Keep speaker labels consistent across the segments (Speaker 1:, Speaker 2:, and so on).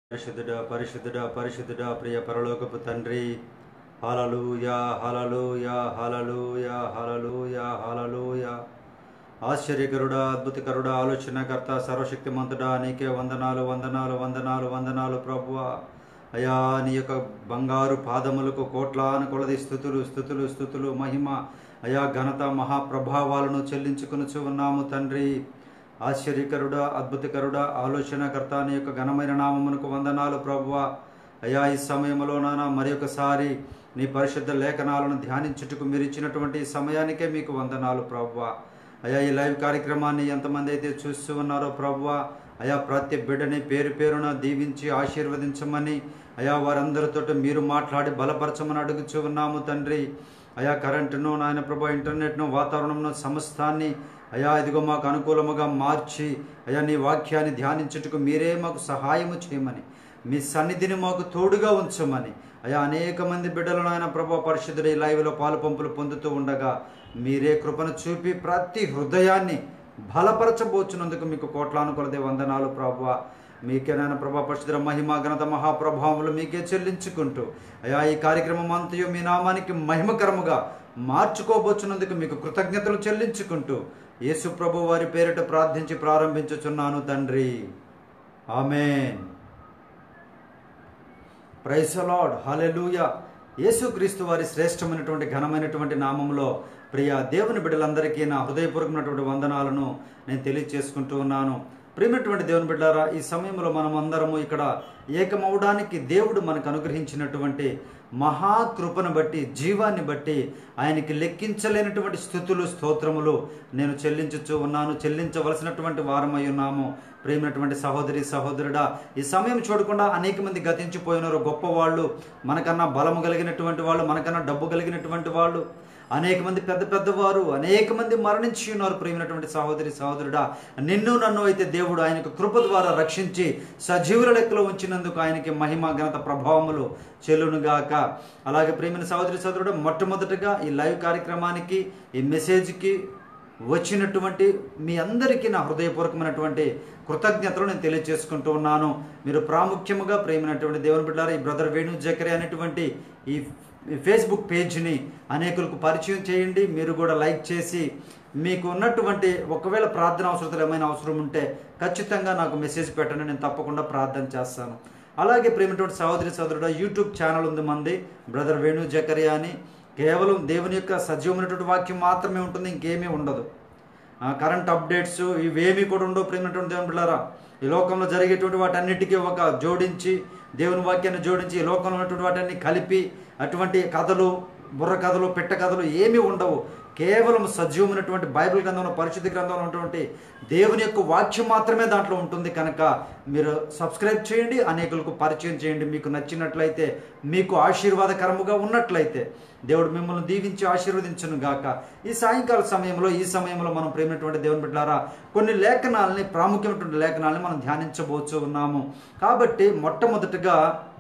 Speaker 1: పరిశుద్ధుడా పరిశుద్ధుడా పరిశుద్ధుడా ప్రియ పరలోకపు తండ్రి హలలుయా హలలుయా హలలుయా హలలుయా హలలుయా ఆశ్చర్యకరుడా అద్భుతకరుడా ఆలోచనకర్త సర్వశక్తిమంతుడా నీకే వందనాలు వందనాలు వందనాలు వందనాలు ప్రభువా అయా నీ యొక్క బంగారు పాదములకు కోట్లాను కొలది స్థుతులు స్థుతులు స్థుతులు మహిమ అయా ఘనత మహాప్రభావాలను చెల్లించుకొనుచు ఉన్నాము తండ్రి ఆశ్చర్యకరుడా అద్భుతకరుడా ఆలోచనకర్త నీ యొక్క ఘనమైన నామమునకు వందనాలు ప్రభువా అయా ఈ సమయంలో నాన్న మరి ఒకసారి నీ పరిశుద్ధ లేఖనాలను ధ్యానించుటకు మీరు ఇచ్చినటువంటి ఈ సమయానికే మీకు వందనాలు ప్రభువా అయా ఈ లైవ్ కార్యక్రమాన్ని ఎంతమంది అయితే చూస్తూ ఉన్నారో ప్రభువా అయా ప్రతి బిడ్డని పేరు పేరున దీవించి ఆశీర్వదించమని అయా వారందరితో మీరు మాట్లాడి బలపరచమని అడుగుచూ ఉన్నాము తండ్రి అయా కరెంటును నాయన ప్రభా ఇంటర్నెట్ను వాతావరణంను సమస్తాన్ని అయా ఇదిగో మాకు అనుకూలముగా మార్చి అయా నీ వాక్యాన్ని ధ్యానించుటకు మీరే మాకు సహాయము చేయమని మీ సన్నిధిని మాకు తోడుగా ఉంచమని అయా అనేక మంది బిడ్డలను ఆయన ప్రభా పరిశుద్ధుడు ఈ లైవ్లో పాలు పంపులు పొందుతూ ఉండగా మీరే కృపను చూపి ప్రతి హృదయాన్ని బలపరచబోచున్నందుకు మీకు కోట్లాను కొలదే వందనాలు ప్రభా మీకే నాయన ప్రభా పరిశుద్ధ మహిమ ఘనత మహాప్రభావములు మీకే చెల్లించుకుంటూ అయా ఈ కార్యక్రమం అంతయు మీ నామానికి మహిమకరముగా మార్చుకోబోచున్నందుకు మీకు కృతజ్ఞతలు చెల్లించుకుంటూ యేసు ప్రభు వారి పేరిట ప్రార్థించి ప్రారంభించుచున్నాను తండ్రి ఆమెన్ ప్రైస్ లార్డ్ హలెలూయ యేసుక్రీస్తు వారి శ్రేష్టమైనటువంటి ఘనమైనటువంటి నామంలో ప్రియ దేవుని బిడ్డలందరికీ నా హృదయపూర్వకమైనటువంటి వందనాలను నేను తెలియజేసుకుంటూ ఉన్నాను ప్రియమైనటువంటి దేవుని బిడ్డారా ఈ సమయంలో మనం అందరము ఇక్కడ ఏకమవడానికి దేవుడు మనకు అనుగ్రహించినటువంటి మహాకృపను బట్టి జీవాన్ని బట్టి ఆయనకి లెక్కించలేనటువంటి స్థుతులు స్తోత్రములు నేను చెల్లించుచూ ఉన్నాను చెల్లించవలసినటువంటి వారమై ఉన్నాము ప్రేమైనటువంటి సహోదరి సహోదరుడా ఈ సమయం చూడకుండా అనేక మంది గతించిపోయినారు గొప్పవాళ్ళు మనకన్నా బలము కలిగినటువంటి వాళ్ళు మనకన్నా డబ్బు కలిగినటువంటి వాళ్ళు అనేక మంది పెద్ద పెద్దవారు అనేక మంది మరణించి ఉన్నారు ప్రేమైనటువంటి సహోదరి సహోదరుడా నిన్ను నన్ను అయితే దేవుడు ఆయనకు కృప ద్వారా రక్షించి సజీవుల లెక్కలో ఉంచినందుకు ఆయనకి మహిమ ఘనత ప్రభావములు చెల్లునుగాక అలాగే ప్రేమైన సహోదరి సహోదరుడు మొట్టమొదటిగా ఈ లైవ్ కార్యక్రమానికి ఈ మెసేజ్కి వచ్చినటువంటి మీ అందరికీ నా హృదయపూర్వకమైనటువంటి కృతజ్ఞతలు నేను తెలియజేసుకుంటూ ఉన్నాను మీరు ప్రాముఖ్యముగా ప్రేమైనటువంటి దేవుని బిడ్డారు ఈ బ్రదర్ వేణు జకరే అనేటువంటి ఈ ఈ ఫేస్బుక్ పేజ్ని అనేకులకు పరిచయం చేయండి మీరు కూడా లైక్ చేసి మీకు ఉన్నటువంటి ఒకవేళ ప్రార్థన అవసరతలు ఏమైనా అవసరం ఉంటే ఖచ్చితంగా నాకు మెసేజ్ పెట్టండి నేను తప్పకుండా ప్రార్థన చేస్తాను అలాగే ప్రేమటువంటి సహోదరి సహోదరుడు యూట్యూబ్ ఛానల్ ఉంది మంది బ్రదర్ వేణు జకరియా అని కేవలం దేవుని యొక్క సజీవమైనటువంటి వాక్యం మాత్రమే ఉంటుంది ఇంకేమీ ఉండదు కరెంట్ అప్డేట్స్ ఇవేమీ కూడా ఉండవు ప్రేమైనటువంటి దేవుని బిళ్ళారా ఈ లోకంలో జరిగేటువంటి వాటన్నిటికీ ఒక జోడించి దేవుని వాక్యాన్ని జోడించి ఈ లోకంలో ఉన్నటువంటి వాటిని కలిపి అటువంటి కథలు బుర్ర కథలు పెట్ట కథలు ఏమీ ఉండవు కేవలం సజీవమైనటువంటి బైబిల్ గ్రంథంలో పరిశుద్ధ గ్రంథంలో ఉన్నటువంటి దేవుని యొక్క వాక్యం మాత్రమే దాంట్లో ఉంటుంది కనుక మీరు సబ్స్క్రైబ్ చేయండి అనేకులకు పరిచయం చేయండి మీకు నచ్చినట్లయితే మీకు ఆశీర్వాదకరముగా ఉన్నట్లయితే దేవుడు మిమ్మల్ని దీవించి ఆశీర్వదించును గాక ఈ సాయంకాల సమయంలో ఈ సమయంలో మనం ప్రేమైనటువంటి దేవుని బిడ్డారా కొన్ని లేఖనాలని ప్రాముఖ్యమైనటువంటి లేఖనాలని మనం ధ్యానించబోచు ఉన్నాము కాబట్టి మొట్టమొదటిగా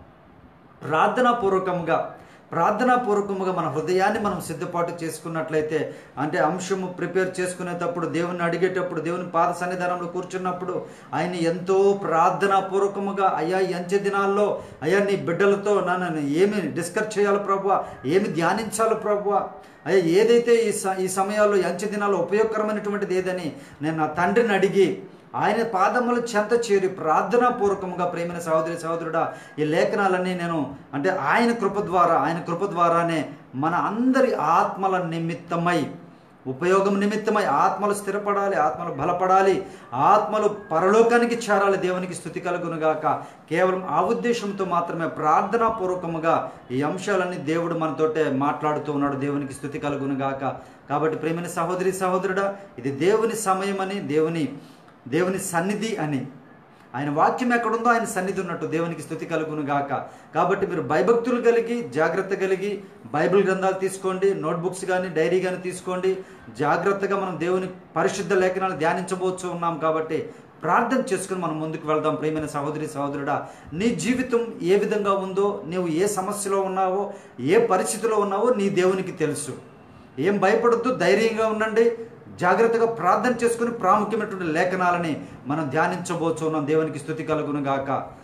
Speaker 1: ప్రార్థనాపూర్వకంగా ప్రార్థనాపూర్వకముగా మన హృదయాన్ని మనం సిద్ధపాటు చేసుకున్నట్లయితే అంటే అంశము ప్రిపేర్ చేసుకునేటప్పుడు దేవుని అడిగేటప్పుడు దేవుని పాద సన్నిధానంలో కూర్చున్నప్పుడు ఆయన ఎంతో ప్రార్థనాపూర్వకముగా అయ్యా ఈ అంచె దినాల్లో అయ్యా నీ బిడ్డలతో నన్ను ఏమి డిస్కస్ చేయాలి ప్రభు ఏమి ధ్యానించాలి ప్రభు అయ్యా ఏదైతే ఈ స ఈ సమయాల్లో ఈ అంచె దినాల్లో ఉపయోగకరమైనటువంటిది ఏదని నేను నా తండ్రిని అడిగి ఆయన పాదములు చెంత చేరి ప్రార్థనా పూర్వకంగా ప్రేమైన సహోదరి సహోదరుడా ఈ లేఖనాలన్నీ నేను అంటే ఆయన కృప ద్వారా ఆయన కృప ద్వారానే మన అందరి ఆత్మల నిమిత్తమై ఉపయోగం నిమిత్తమై ఆత్మలు స్థిరపడాలి ఆత్మలు బలపడాలి ఆత్మలు పరలోకానికి చేరాలి దేవునికి స్థుతి కలుగునుగాక కేవలం ఆ ఉద్దేశంతో మాత్రమే ప్రార్థనా పూర్వకముగా ఈ అంశాలన్నీ దేవుడు మనతోటే మాట్లాడుతూ ఉన్నాడు దేవునికి స్థుతి కలుగునుగాక కాబట్టి ప్రేమైన సహోదరి సహోదరుడా ఇది దేవుని సమయమని దేవుని దేవుని సన్నిధి అని ఆయన వాక్యం ఎక్కడుందో ఆయన సన్నిధి ఉన్నట్టు దేవునికి స్థుతి కలుగును గాక కాబట్టి మీరు భయభక్తులు కలిగి జాగ్రత్త కలిగి బైబిల్ గ్రంథాలు తీసుకోండి నోట్బుక్స్ కానీ డైరీ కానీ తీసుకోండి జాగ్రత్తగా మనం దేవుని పరిశుద్ధ లేఖనాలు ధ్యానించబోతూ ఉన్నాం కాబట్టి ప్రార్థన చేసుకుని మనం ముందుకు వెళ్దాం ప్రియమైన సహోదరి సహోదరుడా నీ జీవితం ఏ విధంగా ఉందో నీవు ఏ సమస్యలో ఉన్నావో ఏ పరిస్థితిలో ఉన్నావో నీ దేవునికి తెలుసు ఏం భయపడద్దు ధైర్యంగా ఉండండి జాగ్రత్తగా ప్రార్థన చేసుకుని ప్రాముఖ్యమైనటువంటి లేఖనాలని మనం ధ్యానించబోచున్నాం దేవునికి స్థుతి కలుగును గాక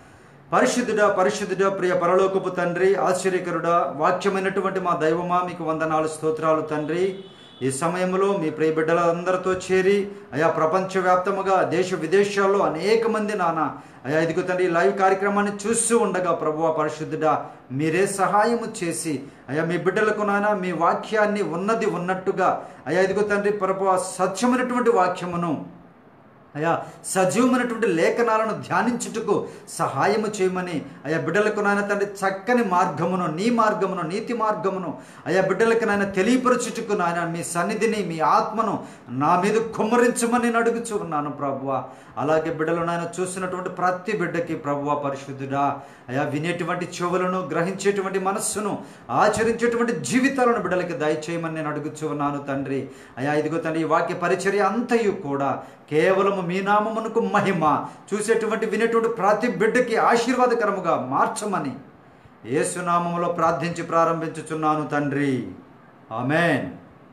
Speaker 1: పరిశుద్ధుడా పరిశుద్ధుడా ప్రియ పరలోకపు తండ్రి ఆశ్చర్యకరుడా వాక్యమైనటువంటి మా దైవమా మీకు వందనాలు స్తోత్రాలు తండ్రి ఈ సమయంలో మీ ప్రియ బిడ్డలందరితో చేరి అయా ప్రపంచవ్యాప్తముగా దేశ విదేశాల్లో అనేక మంది నాన్న అయా ఇదిగో తండ్రి ఈ లైవ్ కార్యక్రమాన్ని చూస్తూ ఉండగా ప్రభువ పరిశుద్ధుడా మీరే సహాయము చేసి అయా మీ బిడ్డలకు నాన్న మీ వాక్యాన్ని ఉన్నది ఉన్నట్టుగా అయా ఇదిగో తండ్రి ప్రభు సత్యమైనటువంటి వాక్యమును అయా సజీవమైనటువంటి లేఖనాలను ధ్యానించుటకు సహాయము చేయమని అయా బిడ్డలకు నాయన తండ్రి చక్కని మార్గమును నీ మార్గమును నీతి మార్గమును అయా బిడ్డలకు నాయన తెలియపరచుటకు నాయన మీ సన్నిధిని మీ ఆత్మను నా మీద కుమ్మరించమని నేను అడుగుచూ ఉన్నాను ప్రభువ అలాగే బిడ్డలు నాయన చూసినటువంటి ప్రతి బిడ్డకి ప్రభువ పరిశుద్ధుడా అయా వినేటువంటి చెవులను గ్రహించేటువంటి మనస్సును ఆచరించేటువంటి జీవితాలను బిడ్డలకి దయచేయమని నేను అడుగుచూ ఉన్నాను తండ్రి అయా ఇదిగో తండ్రి ఈ వాక్య పరిచర్య అంతయు కూడా కేవలము మీ నామమునకు మహిమ చూసేటువంటి వినేటువంటి ప్రతి బిడ్డకి ఆశీర్వాదకరముగా మార్చమని యేసునామములో ప్రార్థించి ప్రారంభించుచున్నాను తండ్రి ఆమెన్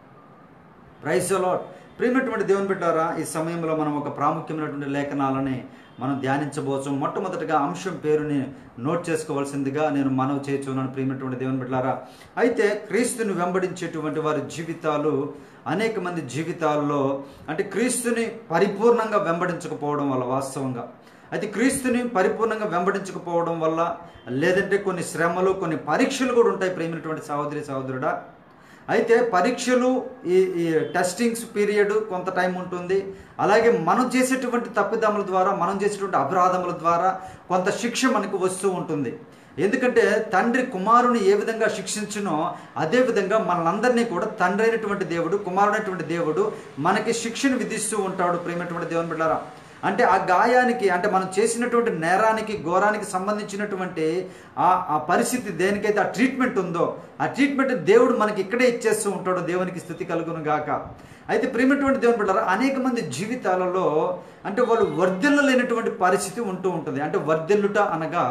Speaker 1: ప్రైస్ లాట్ ప్రియమైనటువంటి దేవుని బిడ్డారా ఈ సమయంలో మనం ఒక ప్రాముఖ్యమైనటువంటి లేఖనాలని మనం ధ్యానించబోచు మొట్టమొదటిగా అంశం పేరుని నోట్ చేసుకోవాల్సిందిగా నేను మనవి చేస్తున్నాను ప్రియమైనటువంటి దేవుని బిడ్డారా అయితే క్రీస్తుని వెంబడించేటువంటి వారి జీవితాలు అనేక మంది జీవితాల్లో అంటే క్రీస్తుని పరిపూర్ణంగా వెంబడించకపోవడం వల్ల వాస్తవంగా అయితే క్రీస్తుని పరిపూర్ణంగా వెంబడించకపోవడం వల్ల లేదంటే కొన్ని శ్రమలు కొన్ని పరీక్షలు కూడా ఉంటాయి ప్రేమైనటువంటి సహోదరి సహోదరుడా అయితే పరీక్షలు ఈ ఈ టెస్టింగ్స్ పీరియడ్ కొంత టైం ఉంటుంది అలాగే మనం చేసేటువంటి తప్పిదముల ద్వారా మనం చేసేటువంటి అపరాధముల ద్వారా కొంత శిక్ష మనకు వస్తూ ఉంటుంది ఎందుకంటే తండ్రి కుమారుని ఏ విధంగా శిక్షించునో అదే విధంగా మనందరినీ కూడా తండ్రి అయినటువంటి దేవుడు కుమారుడైనటువంటి దేవుడు మనకి శిక్షను విధిస్తూ ఉంటాడు ప్రేమైనటువంటి దేవుని బిడ్డారా అంటే ఆ గాయానికి అంటే మనం చేసినటువంటి నేరానికి ఘోరానికి సంబంధించినటువంటి ఆ ఆ పరిస్థితి దేనికైతే ఆ ట్రీట్మెంట్ ఉందో ఆ ట్రీట్మెంట్ దేవుడు మనకి ఇక్కడే ఇచ్చేస్తూ ఉంటాడు దేవునికి స్థితి కలుగును గాక అయితే ప్రేమటువంటి దేవుని బిడ్డారా అనేక మంది జీవితాలలో అంటే వాళ్ళు వర్ధిల్లలేనటువంటి పరిస్థితి ఉంటూ ఉంటుంది అంటే వర్ధిల్లుట అనగా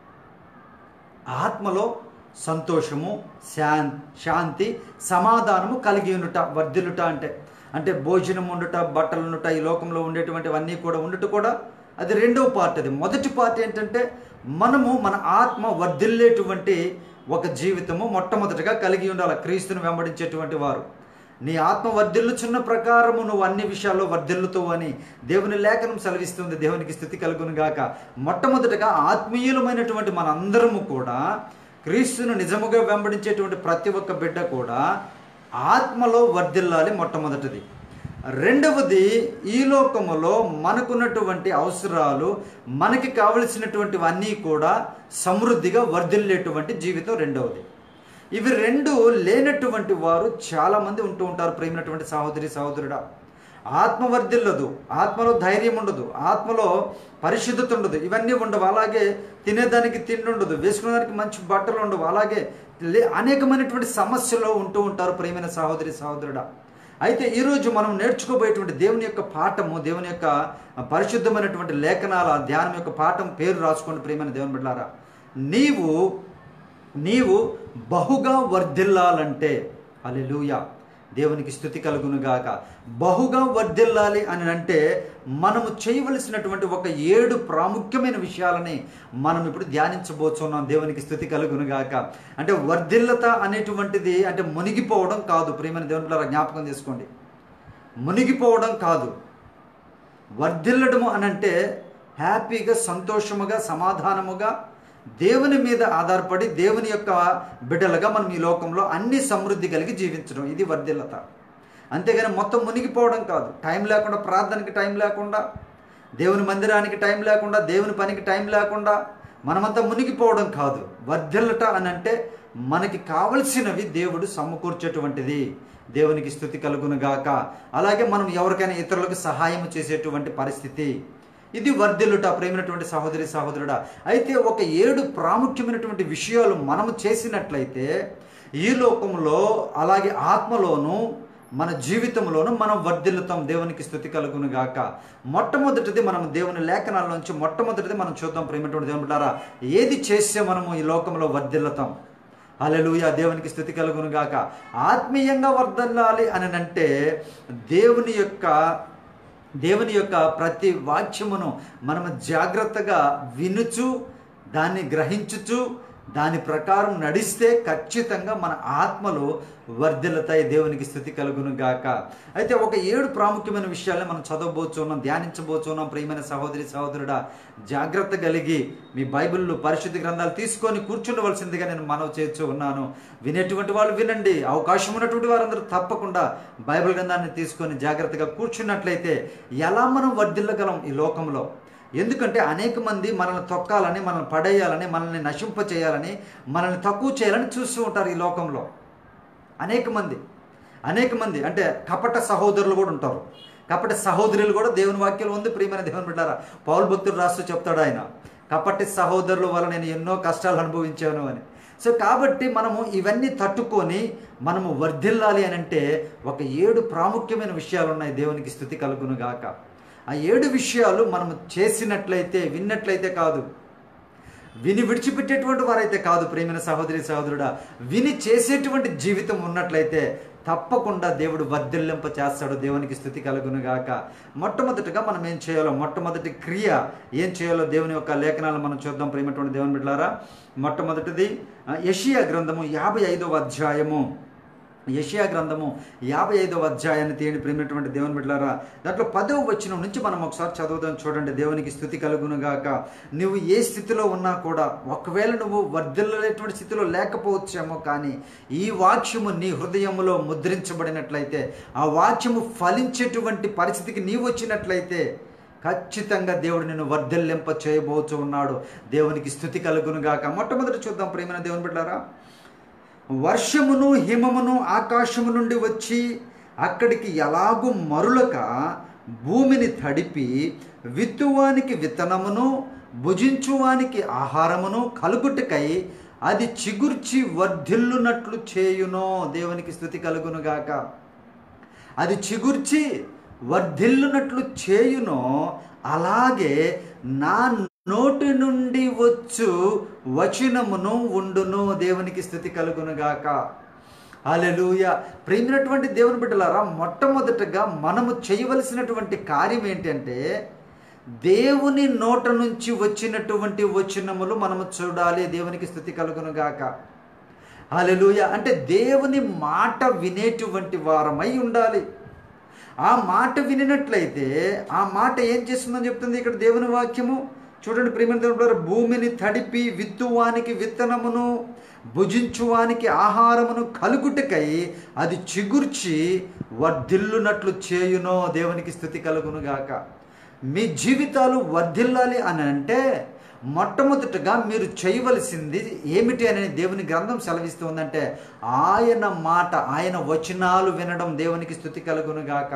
Speaker 1: ఆత్మలో సంతోషము శాన్ శాంతి సమాధానము కలిగి ఉండుట వర్ధిల్లుట అంటే అంటే భోజనం ఉండుట బట్టలు ఉండుట ఈ లోకంలో ఉండేటువంటివన్నీ కూడా ఉండుట కూడా అది రెండవ పార్ట్ అది మొదటి పార్ట్ ఏంటంటే మనము మన ఆత్మ వర్ధిల్లేటువంటి ఒక జీవితము మొట్టమొదటిగా కలిగి ఉండాలి క్రీస్తుని వెంబడించేటువంటి వారు నీ ఆత్మ వర్ధిల్లుచున్న ప్రకారము నువ్వు అన్ని విషయాల్లో వర్ధిల్లుతావు అని దేవుని లేఖనం సెలవిస్తుంది దేవునికి స్థితి కలుగును గాక మొట్టమొదటిగా ఆత్మీయులమైనటువంటి మనందరము కూడా క్రీస్తును నిజముగా వెంబడించేటువంటి ప్రతి ఒక్క బిడ్డ కూడా ఆత్మలో వర్ధిల్లాలి మొట్టమొదటిది రెండవది ఈ లోకములో మనకున్నటువంటి అవసరాలు మనకి కావలసినటువంటివన్నీ కూడా సమృద్ధిగా వర్ధిల్లేటువంటి జీవితం రెండవది ఇవి రెండు లేనటువంటి వారు చాలామంది ఉంటూ ఉంటారు ప్రేమైనటువంటి సహోదరి సహోదరుడా ఆత్మ వర్ధిల్లదు ఆత్మలో ధైర్యం ఉండదు ఆత్మలో పరిశుద్ధత ఉండదు ఇవన్నీ ఉండవు అలాగే తినేదానికి తిండి ఉండదు వేసుకునేదానికి మంచి బట్టలు ఉండవు అలాగే లే- అనేకమైనటువంటి సమస్యలు ఉంటూ ఉంటారు ప్రేమైన సహోదరి సహోదరుడా అయితే ఈరోజు మనం నేర్చుకోబోయేటువంటి దేవుని యొక్క పాఠము దేవుని యొక్క పరిశుద్ధమైనటువంటి లేఖనాల ధ్యానం యొక్క పాఠం పేరు రాసుకోండి ప్రేమైన దేవుని బిడ్డారా నీవు నీవు బహుగా వర్ధిల్లాలంటే అలెలుయ దేవునికి స్థుతి కలుగునుగాక బహుగా వర్ధిల్లాలి అని అంటే మనము చేయవలసినటువంటి ఒక ఏడు ప్రాముఖ్యమైన విషయాలని మనం ఇప్పుడు ధ్యానించబోతున్నాం దేవునికి స్థుతి కలుగునుగాక అంటే వర్ధిల్లత అనేటువంటిది అంటే మునిగిపోవడం కాదు ప్రియమైన దేవుని పిల్లల జ్ఞాపకం చేసుకోండి మునిగిపోవడం కాదు వర్ధిల్లడము అనంటే హ్యాపీగా సంతోషముగా సమాధానముగా దేవుని మీద ఆధారపడి దేవుని యొక్క బిడ్డలుగా మనం ఈ లోకంలో అన్ని సమృద్ధి కలిగి జీవించడం ఇది వర్ధిల్లత అంతేగాని మొత్తం మునిగిపోవడం కాదు టైం లేకుండా ప్రార్థనకి టైం లేకుండా దేవుని మందిరానికి టైం లేకుండా దేవుని పనికి టైం లేకుండా మనమంతా మునిగిపోవడం కాదు వర్ధిల్లట అని అంటే మనకి కావలసినవి దేవుడు సమకూర్చేటువంటిది దేవునికి స్థుతి కలుగునుగాక అలాగే మనం ఎవరికైనా ఇతరులకు సహాయం చేసేటువంటి పరిస్థితి ఇది వర్ధిల్లుట ప్రేమైనటువంటి సహోదరి సహోదరుడా అయితే ఒక ఏడు ప్రాముఖ్యమైనటువంటి విషయాలు మనము చేసినట్లయితే ఈ లోకంలో అలాగే ఆత్మలోను మన జీవితంలోనూ మనం వర్ధిల్లుతాం దేవునికి స్థుతి కలుగును గాక మొట్టమొదటిది మనం దేవుని లేఖనాల నుంచి మొట్టమొదటిది మనం చూద్దాం ప్రేమటువంటి దేవుని బిడ్డారా ఏది చేస్తే మనము ఈ లోకంలో వర్ధిల్లుతాం అలెలుయ దేవునికి స్థుతి కలుగును గాక ఆత్మీయంగా వర్ధిల్లాలి అని అంటే దేవుని యొక్క దేవుని యొక్క ప్రతి వాక్యమును మనము జాగ్రత్తగా వినుచు దాన్ని గ్రహించుచు దాని ప్రకారం నడిస్తే ఖచ్చితంగా మన ఆత్మలు వర్ధిల్లుతాయి దేవునికి స్థుతి కలుగును గాక అయితే ఒక ఏడు ప్రాముఖ్యమైన విషయాలను మనం చదవబోచున్నాం ధ్యానించబోచున్నాం ప్రియమైన సహోదరి సహోదరుడా జాగ్రత్త కలిగి మీ బైబిల్లో పరిశుద్ధ గ్రంథాలు తీసుకొని కూర్చుండవలసిందిగా నేను మనవి చేస్తూ ఉన్నాను వినేటువంటి వాళ్ళు వినండి అవకాశం ఉన్నటువంటి వారందరూ తప్పకుండా బైబిల్ గ్రంథాన్ని తీసుకొని జాగ్రత్తగా కూర్చున్నట్లయితే ఎలా మనం వర్ధిల్లగలం ఈ లోకంలో ఎందుకంటే అనేక మంది మనల్ని తొక్కాలని మనల్ని పడేయాలని మనల్ని నశింప చేయాలని మనల్ని తక్కువ చేయాలని చూస్తూ ఉంటారు ఈ లోకంలో అనేక మంది అనేక మంది అంటే కపట సహోదరులు కూడా ఉంటారు కపట సహోదరులు కూడా దేవుని వాక్యం ఉంది ప్రియమైన దేవుని బిడ్డారా పౌల్ భక్తుడు రాస్తూ చెప్తాడు ఆయన కపటి సహోదరుల వల్ల నేను ఎన్నో కష్టాలు అనుభవించాను అని సో కాబట్టి మనము ఇవన్నీ తట్టుకొని మనము వర్ధిల్లాలి అని అంటే ఒక ఏడు ప్రాముఖ్యమైన విషయాలు ఉన్నాయి దేవునికి స్థుతి కలుగును గాక ఆ ఏడు విషయాలు మనం చేసినట్లయితే విన్నట్లయితే కాదు విని విడిచిపెట్టేటువంటి వారైతే కాదు ప్రేమైన సహోదరి సహోదరుడా విని చేసేటువంటి జీవితం ఉన్నట్లయితే తప్పకుండా దేవుడు వర్ధిల్లింప చేస్తాడు దేవునికి స్థుతి కలుగును గాక మొట్టమొదటిగా మనం ఏం చేయాలో మొట్టమొదటి క్రియ ఏం చేయాలో దేవుని యొక్క లేఖనాలు మనం చూద్దాం ప్రేమటువంటి దేవుని బిడ్డారా మొట్టమొదటిది ఆ, యెషయా గ్రంథము యాభై ఐదవ అధ్యాయము యషియా గ్రంథము యాభై ఐదవ అధ్యాయాన్ని తీయండి ప్రేమినటువంటి దేవుని బిడ్డలారా దాంట్లో పదవ వచనం నుంచి మనం ఒకసారి చదువుదాం చూడండి దేవునికి స్థుతి కలుగునుగాక నువ్వు ఏ స్థితిలో ఉన్నా కూడా ఒకవేళ నువ్వు వర్ధిల్లలేటువంటి స్థితిలో లేకపోవచ్చేమో కానీ ఈ వాక్యము నీ హృదయములో ముద్రించబడినట్లయితే ఆ వాక్యము ఫలించేటువంటి పరిస్థితికి నీవు వచ్చినట్లయితే ఖచ్చితంగా దేవుడు నిన్ను వర్ధిల్లింప చేయబోతూ ఉన్నాడు దేవునికి స్థుతి కలుగునుగాక మొట్టమొదటి చూద్దాం ప్రేమైన దేవుని బిడ్డారా వర్షమును హిమమును ఆకాశము నుండి వచ్చి అక్కడికి ఎలాగూ మరులక భూమిని తడిపి విత్తువానికి విత్తనమును భుజించువానికి ఆహారమును కలుగుటకై అది చిగుర్చి వర్ధిల్లునట్లు చేయునో దేవునికి స్థుతి కలుగునుగాక అది చిగుర్చి వర్ధిల్లునట్లు చేయునో అలాగే నా నోటి నుండి వచ్చు వచనమును ఉండును దేవునికి స్థుతి కలుగునుగాక హల్లెలూయ ప్రేమినటువంటి దేవుని బిడ్డలారా మొట్టమొదటగా మనము చేయవలసినటువంటి కార్యం ఏంటంటే దేవుని నోట నుంచి వచ్చినటువంటి వచనములు మనము చూడాలి దేవునికి స్థుతి కలుగునుగాక హల్లెలూయ అంటే దేవుని మాట వినేటువంటి వారమై ఉండాలి ఆ మాట వినినట్లయితే ఆ మాట ఏం చేస్తుందని చెప్తుంది ఇక్కడ దేవుని వాక్యము చూడండి ప్రేమ దేవుడు భూమిని తడిపి విత్తువానికి విత్తనమును భుజించువానికి ఆహారమును కలుగుటకై అది చిగుర్చి వర్ధిల్లునట్లు చేయునో దేవునికి స్థుతి కలుగునుగాక మీ జీవితాలు వర్ధిల్లాలి అని అంటే మొట్టమొదటగా మీరు చేయవలసింది ఏమిటి అని దేవుని గ్రంథం సెలవిస్తుందంటే ఆయన మాట ఆయన వచనాలు వినడం దేవునికి స్థుతి కలుగునుగాక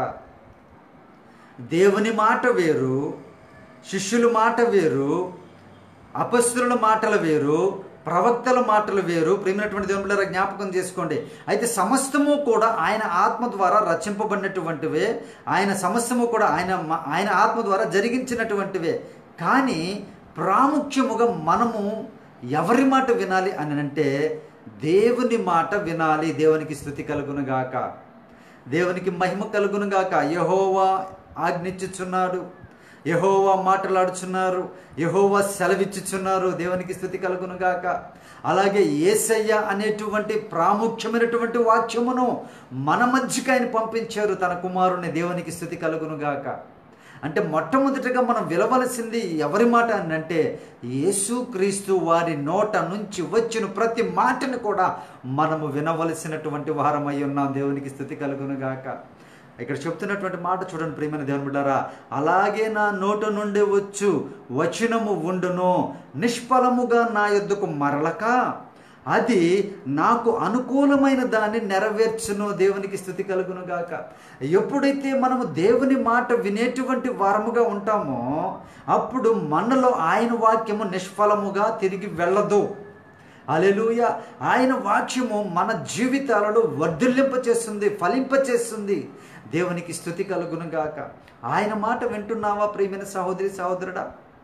Speaker 1: దేవుని మాట వేరు శిష్యుల మాట వేరు అపస్తుల మాటలు వేరు ప్రవక్తల మాటలు వేరు ప్రేమైనటువంటి దేవుని బిడ్డలారా జ్ఞాపకం చేసుకోండి అయితే సమస్తము కూడా ఆయన ఆత్మ ద్వారా రచింపబడినటువంటివే ఆయన సమస్తము కూడా ఆయన మ- ఆయన ఆత్మ ద్వారా జరిగించినటువంటివే కానీ ప్రాముఖ్యముగా మనము ఎవరి మాట వినాలి అని అంటే దేవుని మాట వినాలి దేవునికి స్థుతి కలుగునుగాక దేవునికి మహిమ కలుగునుగాక యహోవా ఆజ్ఞించుచున్నాడు యహోవా మాట్లాడుచున్నారు యహోవా సెలవిచ్చుచున్నారు దేవునికి స్థుతి కలుగునుగాక అలాగే ఏసయ్య అనేటువంటి ప్రాముఖ్యమైనటువంటి వాక్యమును మన మధ్యకి ఆయన పంపించారు తన కుమారుని దేవునికి స్థుతి కలుగునుగాక అంటే మొట్టమొదటిగా మనం విలవలసింది ఎవరి మాట అని అంటే యేసుక్రీస్తు వారి నోట నుంచి వచ్చిన ప్రతి మాటను కూడా మనము వినవలసినటువంటి వారమై ఉన్నాం దేవునికి స్థుతి కలుగునుగాక ఇక్కడ చెప్తున్నటువంటి మాట చూడండి ప్రియమైన దేవుని బిడ్డారా అలాగే నా నోట నుండి వచ్చు వచనము ఉండును నిష్ఫలముగా నా యొద్దకు మరలక అది నాకు అనుకూలమైన దాన్ని నెరవేర్చును దేవునికి స్థుతి కలుగును గాక ఎప్పుడైతే మనము దేవుని మాట వినేటువంటి వారముగా ఉంటామో అప్పుడు మనలో ఆయన వాక్యము నిష్ఫలముగా తిరిగి వెళ్ళదు అలెలుయ ఆయన వాక్యము మన జీవితాలలో వర్ధిల్లింప చేస్తుంది ఫలింప చేస్తుంది దేవునికి స్థుతి కలుగును గాక ఆయన మాట వింటున్నావా ప్రియమైన సహోదరి సహోదరుడా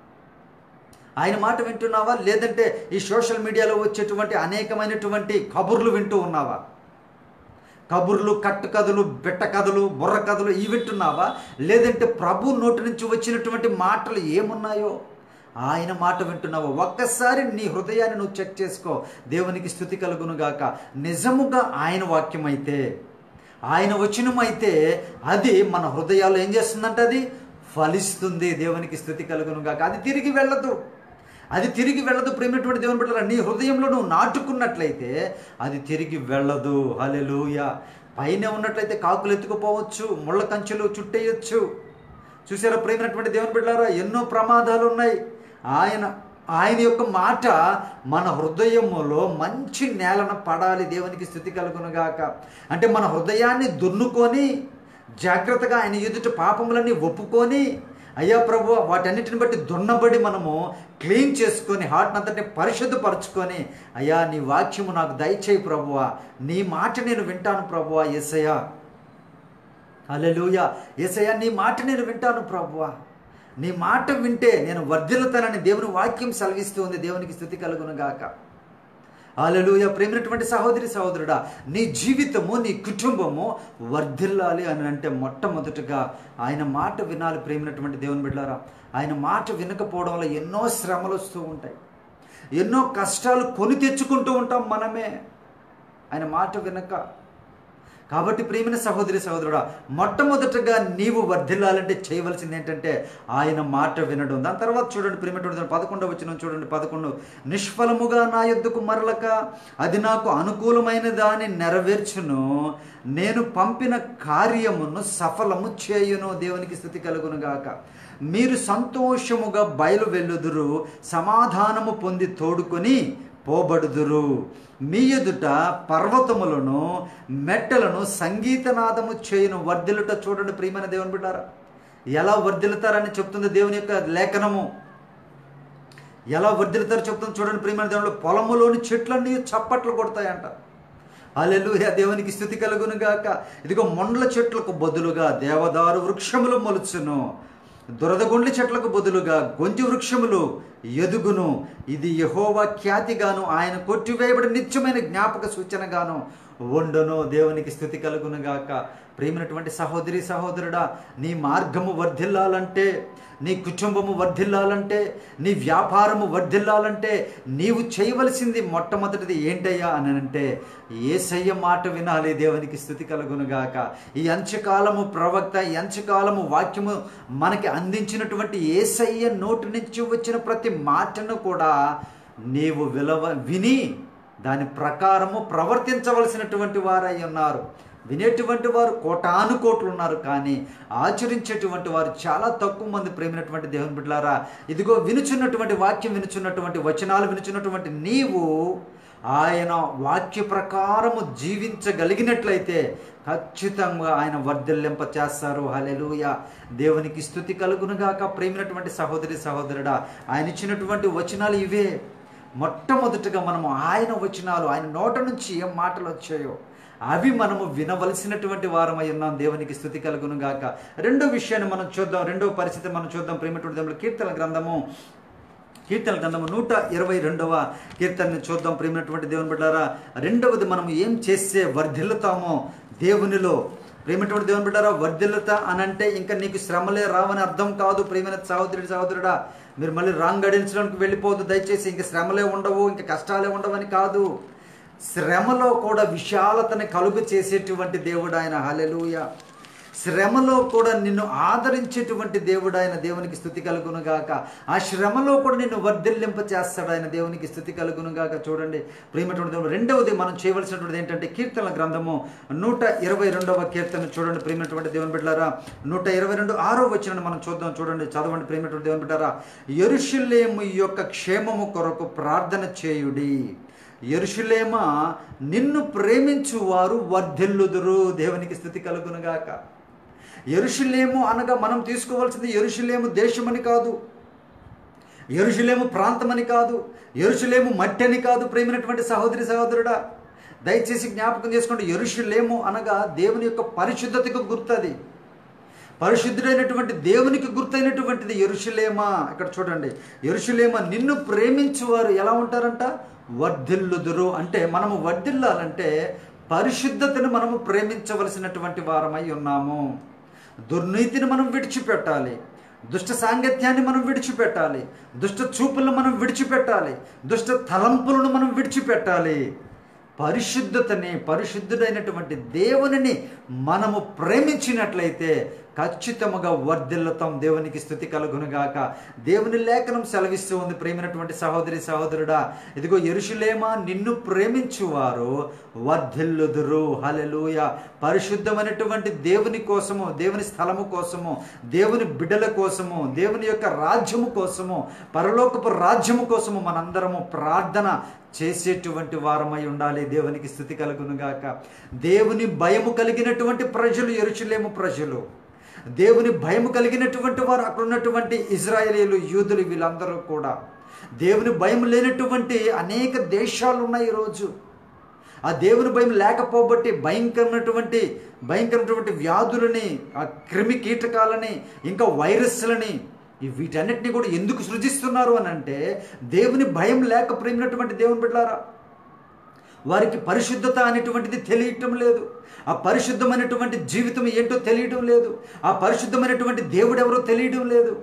Speaker 1: ఆయన మాట వింటున్నావా లేదంటే ఈ సోషల్ మీడియాలో వచ్చేటువంటి అనేకమైనటువంటి కబుర్లు వింటూ ఉన్నావా కబుర్లు కట్టు కథలు బెట్ట కథలు బుర్ర కథలు ఇవి వింటున్నావా లేదంటే ప్రభు నోటి నుంచి వచ్చినటువంటి మాటలు ఏమున్నాయో ఆయన మాట వింటున్నావా ఒక్కసారి నీ హృదయాన్ని నువ్వు చెక్ చేసుకో దేవునికి స్థుతి కలుగును గాక నిజముగా ఆయన వాక్యం అయితే ఆయన వచనం అయితే అది మన హృదయాల్లో ఏం చేస్తుందంటే అది ఫలిస్తుంది దేవునికి స్థుతి కలుగును గాక అది తిరిగి వెళ్ళదు అది తిరిగి వెళ్ళదు ప్రేమటువంటి దేవుని బిడ్డలారా నీ హృదయంలో నువ్వు నాటుకున్నట్లయితే అది తిరిగి వెళ్ళదు హలెలూయ పైన ఉన్నట్లయితే కాకులు ఎత్తుకుపోవచ్చు ముళ్ళ కంచెలు చుట్టేయచ్చు చూసారా ప్రేమైనటువంటి దేవుని బిడ్డలారా ఎన్నో ప్రమాదాలు ఉన్నాయి ఆయన ఆయన యొక్క మాట మన హృదయములో మంచి నేలన పడాలి దేవునికి స్థుతి కలుగునుగాక అంటే మన హృదయాన్ని దున్నుకొని జాగ్రత్తగా ఆయన ఎదుట పాపములన్నీ ఒప్పుకొని అయ్యా ప్రభు వాటన్నిటిని బట్టి దున్నబడి మనము క్లీన్ చేసుకొని హార్ట్ అంతటిని పరిశుద్ధపరచుకొని అయ్యా నీ వాక్యము నాకు దయచేయి ప్రభువా నీ మాట నేను వింటాను ప్రభువా ఎస్సయ్యా అలెలుయ ఏసయ్య నీ మాట నేను వింటాను ప్రభువా నీ మాట వింటే నేను వర్ధిల్లుతానని దేవుని వాక్యం సెలవిస్తూ ఉంది దేవునికి స్థుతి కలుగును గాక అలలుయ ప్రేమైనటువంటి సహోదరి సహోదరుడా నీ జీవితము నీ కుటుంబము వర్ధిల్లాలి అని అంటే మొట్టమొదటిగా ఆయన మాట వినాలి ప్రేమైనటువంటి దేవుని బిడ్డారా ఆయన మాట వినకపోవడం వల్ల ఎన్నో శ్రమలు వస్తూ ఉంటాయి ఎన్నో కష్టాలు కొని తెచ్చుకుంటూ ఉంటాం మనమే ఆయన మాట వినక కాబట్టి ప్రియమైన సహోదరి సహోదరుడా మొట్టమొదటగా నీవు వర్ధిల్లాలంటే చేయవలసింది ఏంటంటే ఆయన మాట వినడం దాని తర్వాత చూడండి ప్రియమైన పదకొండవ వచ్చిన చూడండి పదకొండు నిష్ఫలముగా నా యొద్దకు మరలక అది నాకు అనుకూలమైన దాన్ని నెరవేర్చును నేను పంపిన కార్యమును సఫలము చేయును దేవునికి స్థుతి కలుగును గాక మీరు సంతోషముగా బయలు వెళ్ళుదురు సమాధానము పొంది తోడుకొని పోబడుదురు మీ ఎదుట పర్వతములను మెట్టలను సంగీతనాదము చేయును వర్ధిల్లుట చూడండి ప్రియమైన దేవుని బిడ్డారా ఎలా వర్ధిల్లుతారని చెప్తుంది దేవుని యొక్క లేఖనము ఎలా వర్ధిల్లుతారో చెప్తుంది చూడండి ప్రియమైన దేవుడు పొలములోని చెట్లన్నీ చప్పట్లు కొడతాయంట అలెలుయ దేవునికి స్థుతి కలుగును గాక ఇదిగో మొండ్ల చెట్లకు బదులుగా దేవదారు వృక్షములు మొలుచును దురదగొండ్ల చెట్లకు బదులుగా గొంజి వృక్షములు ఎదుగును ఇది యహోవా ఖ్యాతిగాను ఆయన కొట్టివేయబడి నిత్యమైన జ్ఞాపక సూచనగాను వండును దేవునికి స్థుతి కలుగును గాక ప్రేమైనటువంటి సహోదరి సహోదరుడా నీ మార్గము వర్ధిల్లాలంటే నీ కుటుంబము వర్ధిల్లాలంటే నీ వ్యాపారము వర్ధిల్లాలంటే నీవు చేయవలసింది మొట్టమొదటిది ఏంటయ్యా అని అంటే ఏసయ్య మాట వినాలి దేవునికి స్థుతి కలుగునుగాక ఈ అంచకాలము ప్రవక్త ఈ అంచకాలము వాక్యము మనకి అందించినటువంటి ఏసయ్య నోటి నుంచి వచ్చిన ప్రతి మాటను కూడా నీవు విలవ విని దాని ప్రకారము ప్రవర్తించవలసినటువంటి వారై ఉన్నారు వినేటువంటి వారు కోటాను కోట్లు ఉన్నారు కానీ ఆచరించేటువంటి వారు చాలా తక్కువ మంది ప్రేమైనటువంటి దేవుని బిడ్డలారా ఇదిగో వినుచున్నటువంటి వాక్యం వినుచున్నటువంటి వచనాలు వినుచున్నటువంటి నీవు ఆయన వాక్య ప్రకారము జీవించగలిగినట్లయితే ఖచ్చితంగా ఆయన వర్ధిల్లింప చేస్తారు హలెలుయ దేవునికి స్థుతి కలుగునుగాక ప్రేమైనటువంటి సహోదరి సహోదరుడా ఆయన ఇచ్చినటువంటి వచనాలు ఇవే మొట్టమొదటిగా మనము ఆయన వచనాలు ఆయన నోట నుంచి ఏం మాటలు వచ్చాయో అవి మనము వినవలసినటువంటి వారమై ఉన్నాం దేవునికి స్థుతి కలుగును గాక రెండో విషయాన్ని మనం చూద్దాం రెండో పరిస్థితి మనం చూద్దాం ప్రేమటువంటి దేవుడు కీర్తన గ్రంథము కీర్తన గ్రంథము నూట ఇరవై రెండవ కీర్తనని చూద్దాం ప్రేమైనటువంటి దేవుని బిడ్డారా రెండవది మనం ఏం చేస్తే వర్ధిల్లుతామో దేవునిలో ప్రేమైనటువంటి దేవుని బిడ్డారా వర్ధిల్లుత అని అంటే ఇంకా నీకు శ్రమలే రావని అర్థం కాదు ప్రేమైన సహోదరుడి సహోదరుడా మీరు మళ్ళీ రాంగ్ గడించడానికి వెళ్ళిపోవద్దు దయచేసి ఇంక శ్రమలే ఉండవు ఇంక కష్టాలే ఉండవని కాదు శ్రమలో కూడా విశాలతని కలుగు చేసేటువంటి దేవుడు ఆయన హలెలుయ శ్రమలో కూడా నిన్ను ఆదరించేటువంటి దేవుడు ఆయన దేవునికి స్థుతి కలుగునుగాక ఆ శ్రమలో కూడా నిన్ను వర్ధిల్లింప చేస్తాడు ఆయన దేవునికి స్థుతి కలుగునుగాక చూడండి ప్రేమటువంటి దేవుడు రెండవది మనం చేయవలసినటువంటిది ఏంటంటే కీర్తన గ్రంథము నూట ఇరవై రెండవ కీర్తన చూడండి ప్రేమటువంటి దేవుని బిడ్డారా నూట ఇరవై రెండు ఆరో వచ్చిన మనం చూద్దాం చూడండి చదవండి ప్రేమటువంటి దేవుని బిడ్డారా ఎరుషులేము యొక్క క్షేమము కొరకు ప్రార్థన చేయుడి ఎరుషులేమా నిన్ను ప్రేమించు వారు వర్ధిల్లుదురు దేవునికి స్థుతి కలుగునుగాక ఎరుషులేము అనగా మనం తీసుకోవాల్సింది ఎరుషులేము దేశమని కాదు ఎరుషులేము ప్రాంతమని కాదు ఎరుషులేము మట్టి అని కాదు ప్రేమైనటువంటి సహోదరి సహోదరుడా దయచేసి జ్ఞాపకం చేసుకోండి ఎరుషులేము అనగా దేవుని యొక్క పరిశుద్ధతకు గుర్తది పరిశుద్ధుడైనటువంటి దేవునికి గుర్తైనటువంటిది ఎరుషులేమా ఇక్కడ చూడండి ఎరుషులేమ నిన్ను ప్రేమించువారు ఎలా ఉంటారంట వర్ధిల్లుదురు అంటే మనము వర్ధిల్లాలంటే పరిశుద్ధతను మనము ప్రేమించవలసినటువంటి వారమై ఉన్నాము దుర్నీతిని మనం విడిచిపెట్టాలి దుష్ట సాంగత్యాన్ని మనం విడిచిపెట్టాలి దుష్ట చూపులను మనం విడిచిపెట్టాలి దుష్ట తలంపులను మనం విడిచిపెట్టాలి పరిశుద్ధతని పరిశుద్ధుడైనటువంటి దేవునిని మనము ప్రేమించినట్లయితే ఖచ్చితముగా వర్ధిల్లతాం దేవునికి స్థుతి కలుగునుగాక దేవుని లేఖనం సెలవిస్తూ ఉంది ప్రేమైనటువంటి సహోదరి సహోదరుడా ఇదిగో ఎరుషులేమా నిన్ను ప్రేమించువారు వర్ధిల్లుదురు హలెలూయ పరిశుద్ధమైనటువంటి దేవుని కోసము దేవుని స్థలము కోసము దేవుని బిడ్డల కోసము దేవుని యొక్క రాజ్యము కోసము పరలోకపు రాజ్యము కోసము మనందరము ప్రార్థన చేసేటువంటి వారమై ఉండాలి దేవునికి స్థుతి కలుగునుగాక దేవుని భయము కలిగినటువంటి ప్రజలు ఎరుచులేము ప్రజలు దేవుని భయం కలిగినటువంటి వారు అక్కడ ఉన్నటువంటి ఇజ్రాయేలీలు యూదులు వీళ్ళందరూ కూడా దేవుని భయం లేనటువంటి అనేక దేశాలు ఉన్నాయి ఈరోజు ఆ దేవుని భయం లేకపోబట్టి భయంకరమైనటువంటి భయంకరమైనటువంటి వ్యాధులని ఆ క్రిమి కీటకాలని ఇంకా వైరస్లని ఈ వీటన్నిటిని కూడా ఎందుకు సృజిస్తున్నారు అని అంటే దేవుని భయం లేక ప్రేమినటువంటి దేవుని బిడ్డారా వారికి పరిశుద్ధత అనేటువంటిది తెలియటం లేదు ఆ పరిశుద్ధమైనటువంటి జీవితం ఏంటో తెలియటం లేదు ఆ పరిశుద్ధమైనటువంటి దేవుడు ఎవరో తెలియడం లేదు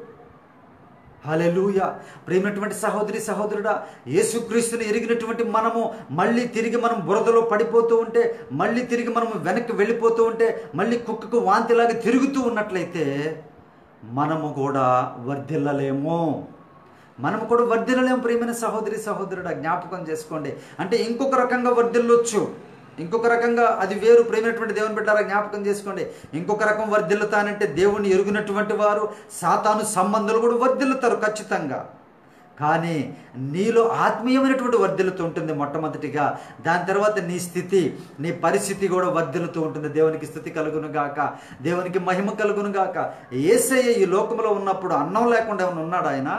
Speaker 1: హలెలూయ ప్రేమైనటువంటి సహోదరి సహోదరుడా యేసుక్రీస్తుని ఎరిగినటువంటి మనము మళ్ళీ తిరిగి మనం బురదలో పడిపోతూ ఉంటే మళ్ళీ తిరిగి మనం వెనక్కి వెళ్ళిపోతూ ఉంటే మళ్ళీ కుక్కకు వాంతిలాగా తిరుగుతూ ఉన్నట్లయితే మనము కూడా వర్ధిల్లలేము మనము కూడా వర్ధిల్లలేము ప్రియమైన సహోదరి సహోదరుడా జ్ఞాపకం చేసుకోండి అంటే ఇంకొక రకంగా వర్ధిల్లొచ్చు ఇంకొక రకంగా అది వేరు ప్రేమైనటువంటి దేవుని బిడ్డారా జ్ఞాపకం చేసుకోండి ఇంకొక రకం వర్ధిల్లుతానంటే దేవుని ఎరుగునటువంటి వారు సాతాను సంబంధాలు కూడా వర్ధిల్లుతారు ఖచ్చితంగా కానీ నీలో ఆత్మీయమైనటువంటి వర్ధిల్లుతూ ఉంటుంది మొట్టమొదటిగా దాని తర్వాత నీ స్థితి నీ పరిస్థితి కూడా వర్ధిల్లుతూ ఉంటుంది దేవునికి స్థితి కలుగును గాక దేవునికి మహిమ కలుగును గాక ఏసయ్య ఈ లోకంలో ఉన్నప్పుడు అన్నం లేకుండా ఏమైనా ఉన్నాడు ఆయన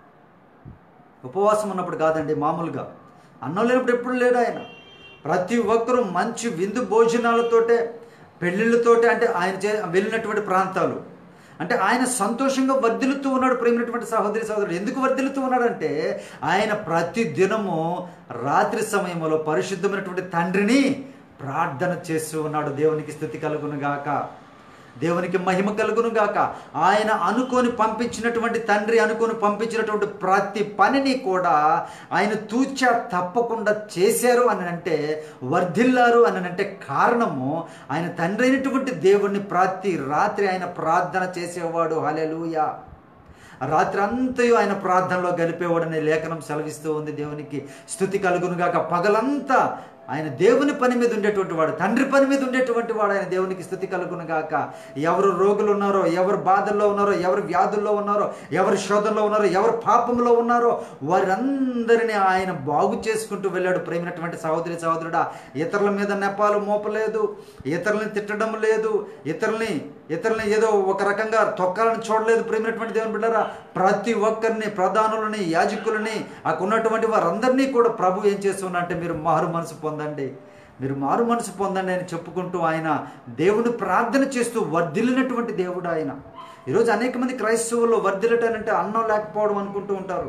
Speaker 1: ఉపవాసం ఉన్నప్పుడు కాదండి మామూలుగా అన్నం లేనప్పుడు ఎప్పుడు లేడు ఆయన ప్రతి ఒక్కరూ మంచి విందు భోజనాలతోటే పెళ్ళిళ్ళతోటే అంటే ఆయన చే వెళ్ళినటువంటి ప్రాంతాలు అంటే ఆయన సంతోషంగా వర్ధిల్లుతూ ఉన్నాడు ప్రేమైనటువంటి సహోదరి సహోదరుడు ఎందుకు వర్ధిల్లుతూ ఉన్నాడంటే ఆయన ప్రతి దినము రాత్రి సమయంలో పరిశుద్ధమైనటువంటి తండ్రిని ప్రార్థన చేస్తూ ఉన్నాడు దేవునికి స్థుతి కలుగును గాక దేవునికి మహిమ కలుగును గాక ఆయన అనుకొని పంపించినటువంటి తండ్రి అనుకొని పంపించినటువంటి ప్రతి పనిని కూడా ఆయన తూచా తప్పకుండా చేశారు అని అంటే వర్ధిల్లారు అని అంటే కారణము ఆయన తండ్రి అయినటువంటి దేవుణ్ణి ప్రతి రాత్రి ఆయన ప్రార్థన చేసేవాడు హలెలూయా రాత్రి అంతయు ఆయన ప్రార్థనలో గడిపేవాడనే లేఖనం సెలవిస్తూ ఉంది దేవునికి స్థుతి కలుగునుగాక పగలంతా ఆయన దేవుని పని మీద ఉండేటువంటి వాడు తండ్రి పని మీద ఉండేటువంటి వాడు ఆయన దేవునికి స్థుతి కలుగునుగాక ఎవరు రోగులు ఉన్నారో ఎవరు బాధల్లో ఉన్నారో ఎవరు వ్యాధుల్లో ఉన్నారో ఎవరు శోధనలో ఉన్నారో ఎవరు పాపంలో ఉన్నారో వారందరినీ ఆయన బాగు చేసుకుంటూ వెళ్ళాడు ప్రేమైనటువంటి సహోదరి సహోదరుడా ఇతరుల మీద నెపాలు మోపలేదు ఇతరులని తిట్టడం లేదు ఇతరుల్ని ఇతరులని ఏదో ఒక రకంగా తొక్కాలని చూడలేదు ప్రేమైనటువంటి దేవుని బిడ్డారా ప్రతి ఒక్కరిని ప్రధానులని యాజకులని అక్కడ ఉన్నటువంటి వారందరినీ కూడా ప్రభు ఏం చేస్తున్నా అంటే మీరు మారు మనసు పొందండి మీరు మారు మనసు పొందండి అని చెప్పుకుంటూ ఆయన దేవుని ప్రార్థన చేస్తూ వర్ధిల్లినటువంటి దేవుడు ఆయన ఈరోజు అనేక మంది క్రైస్తవుల్లో వర్ధిల్లటానంటే అన్నం లేకపోవడం అనుకుంటూ ఉంటారు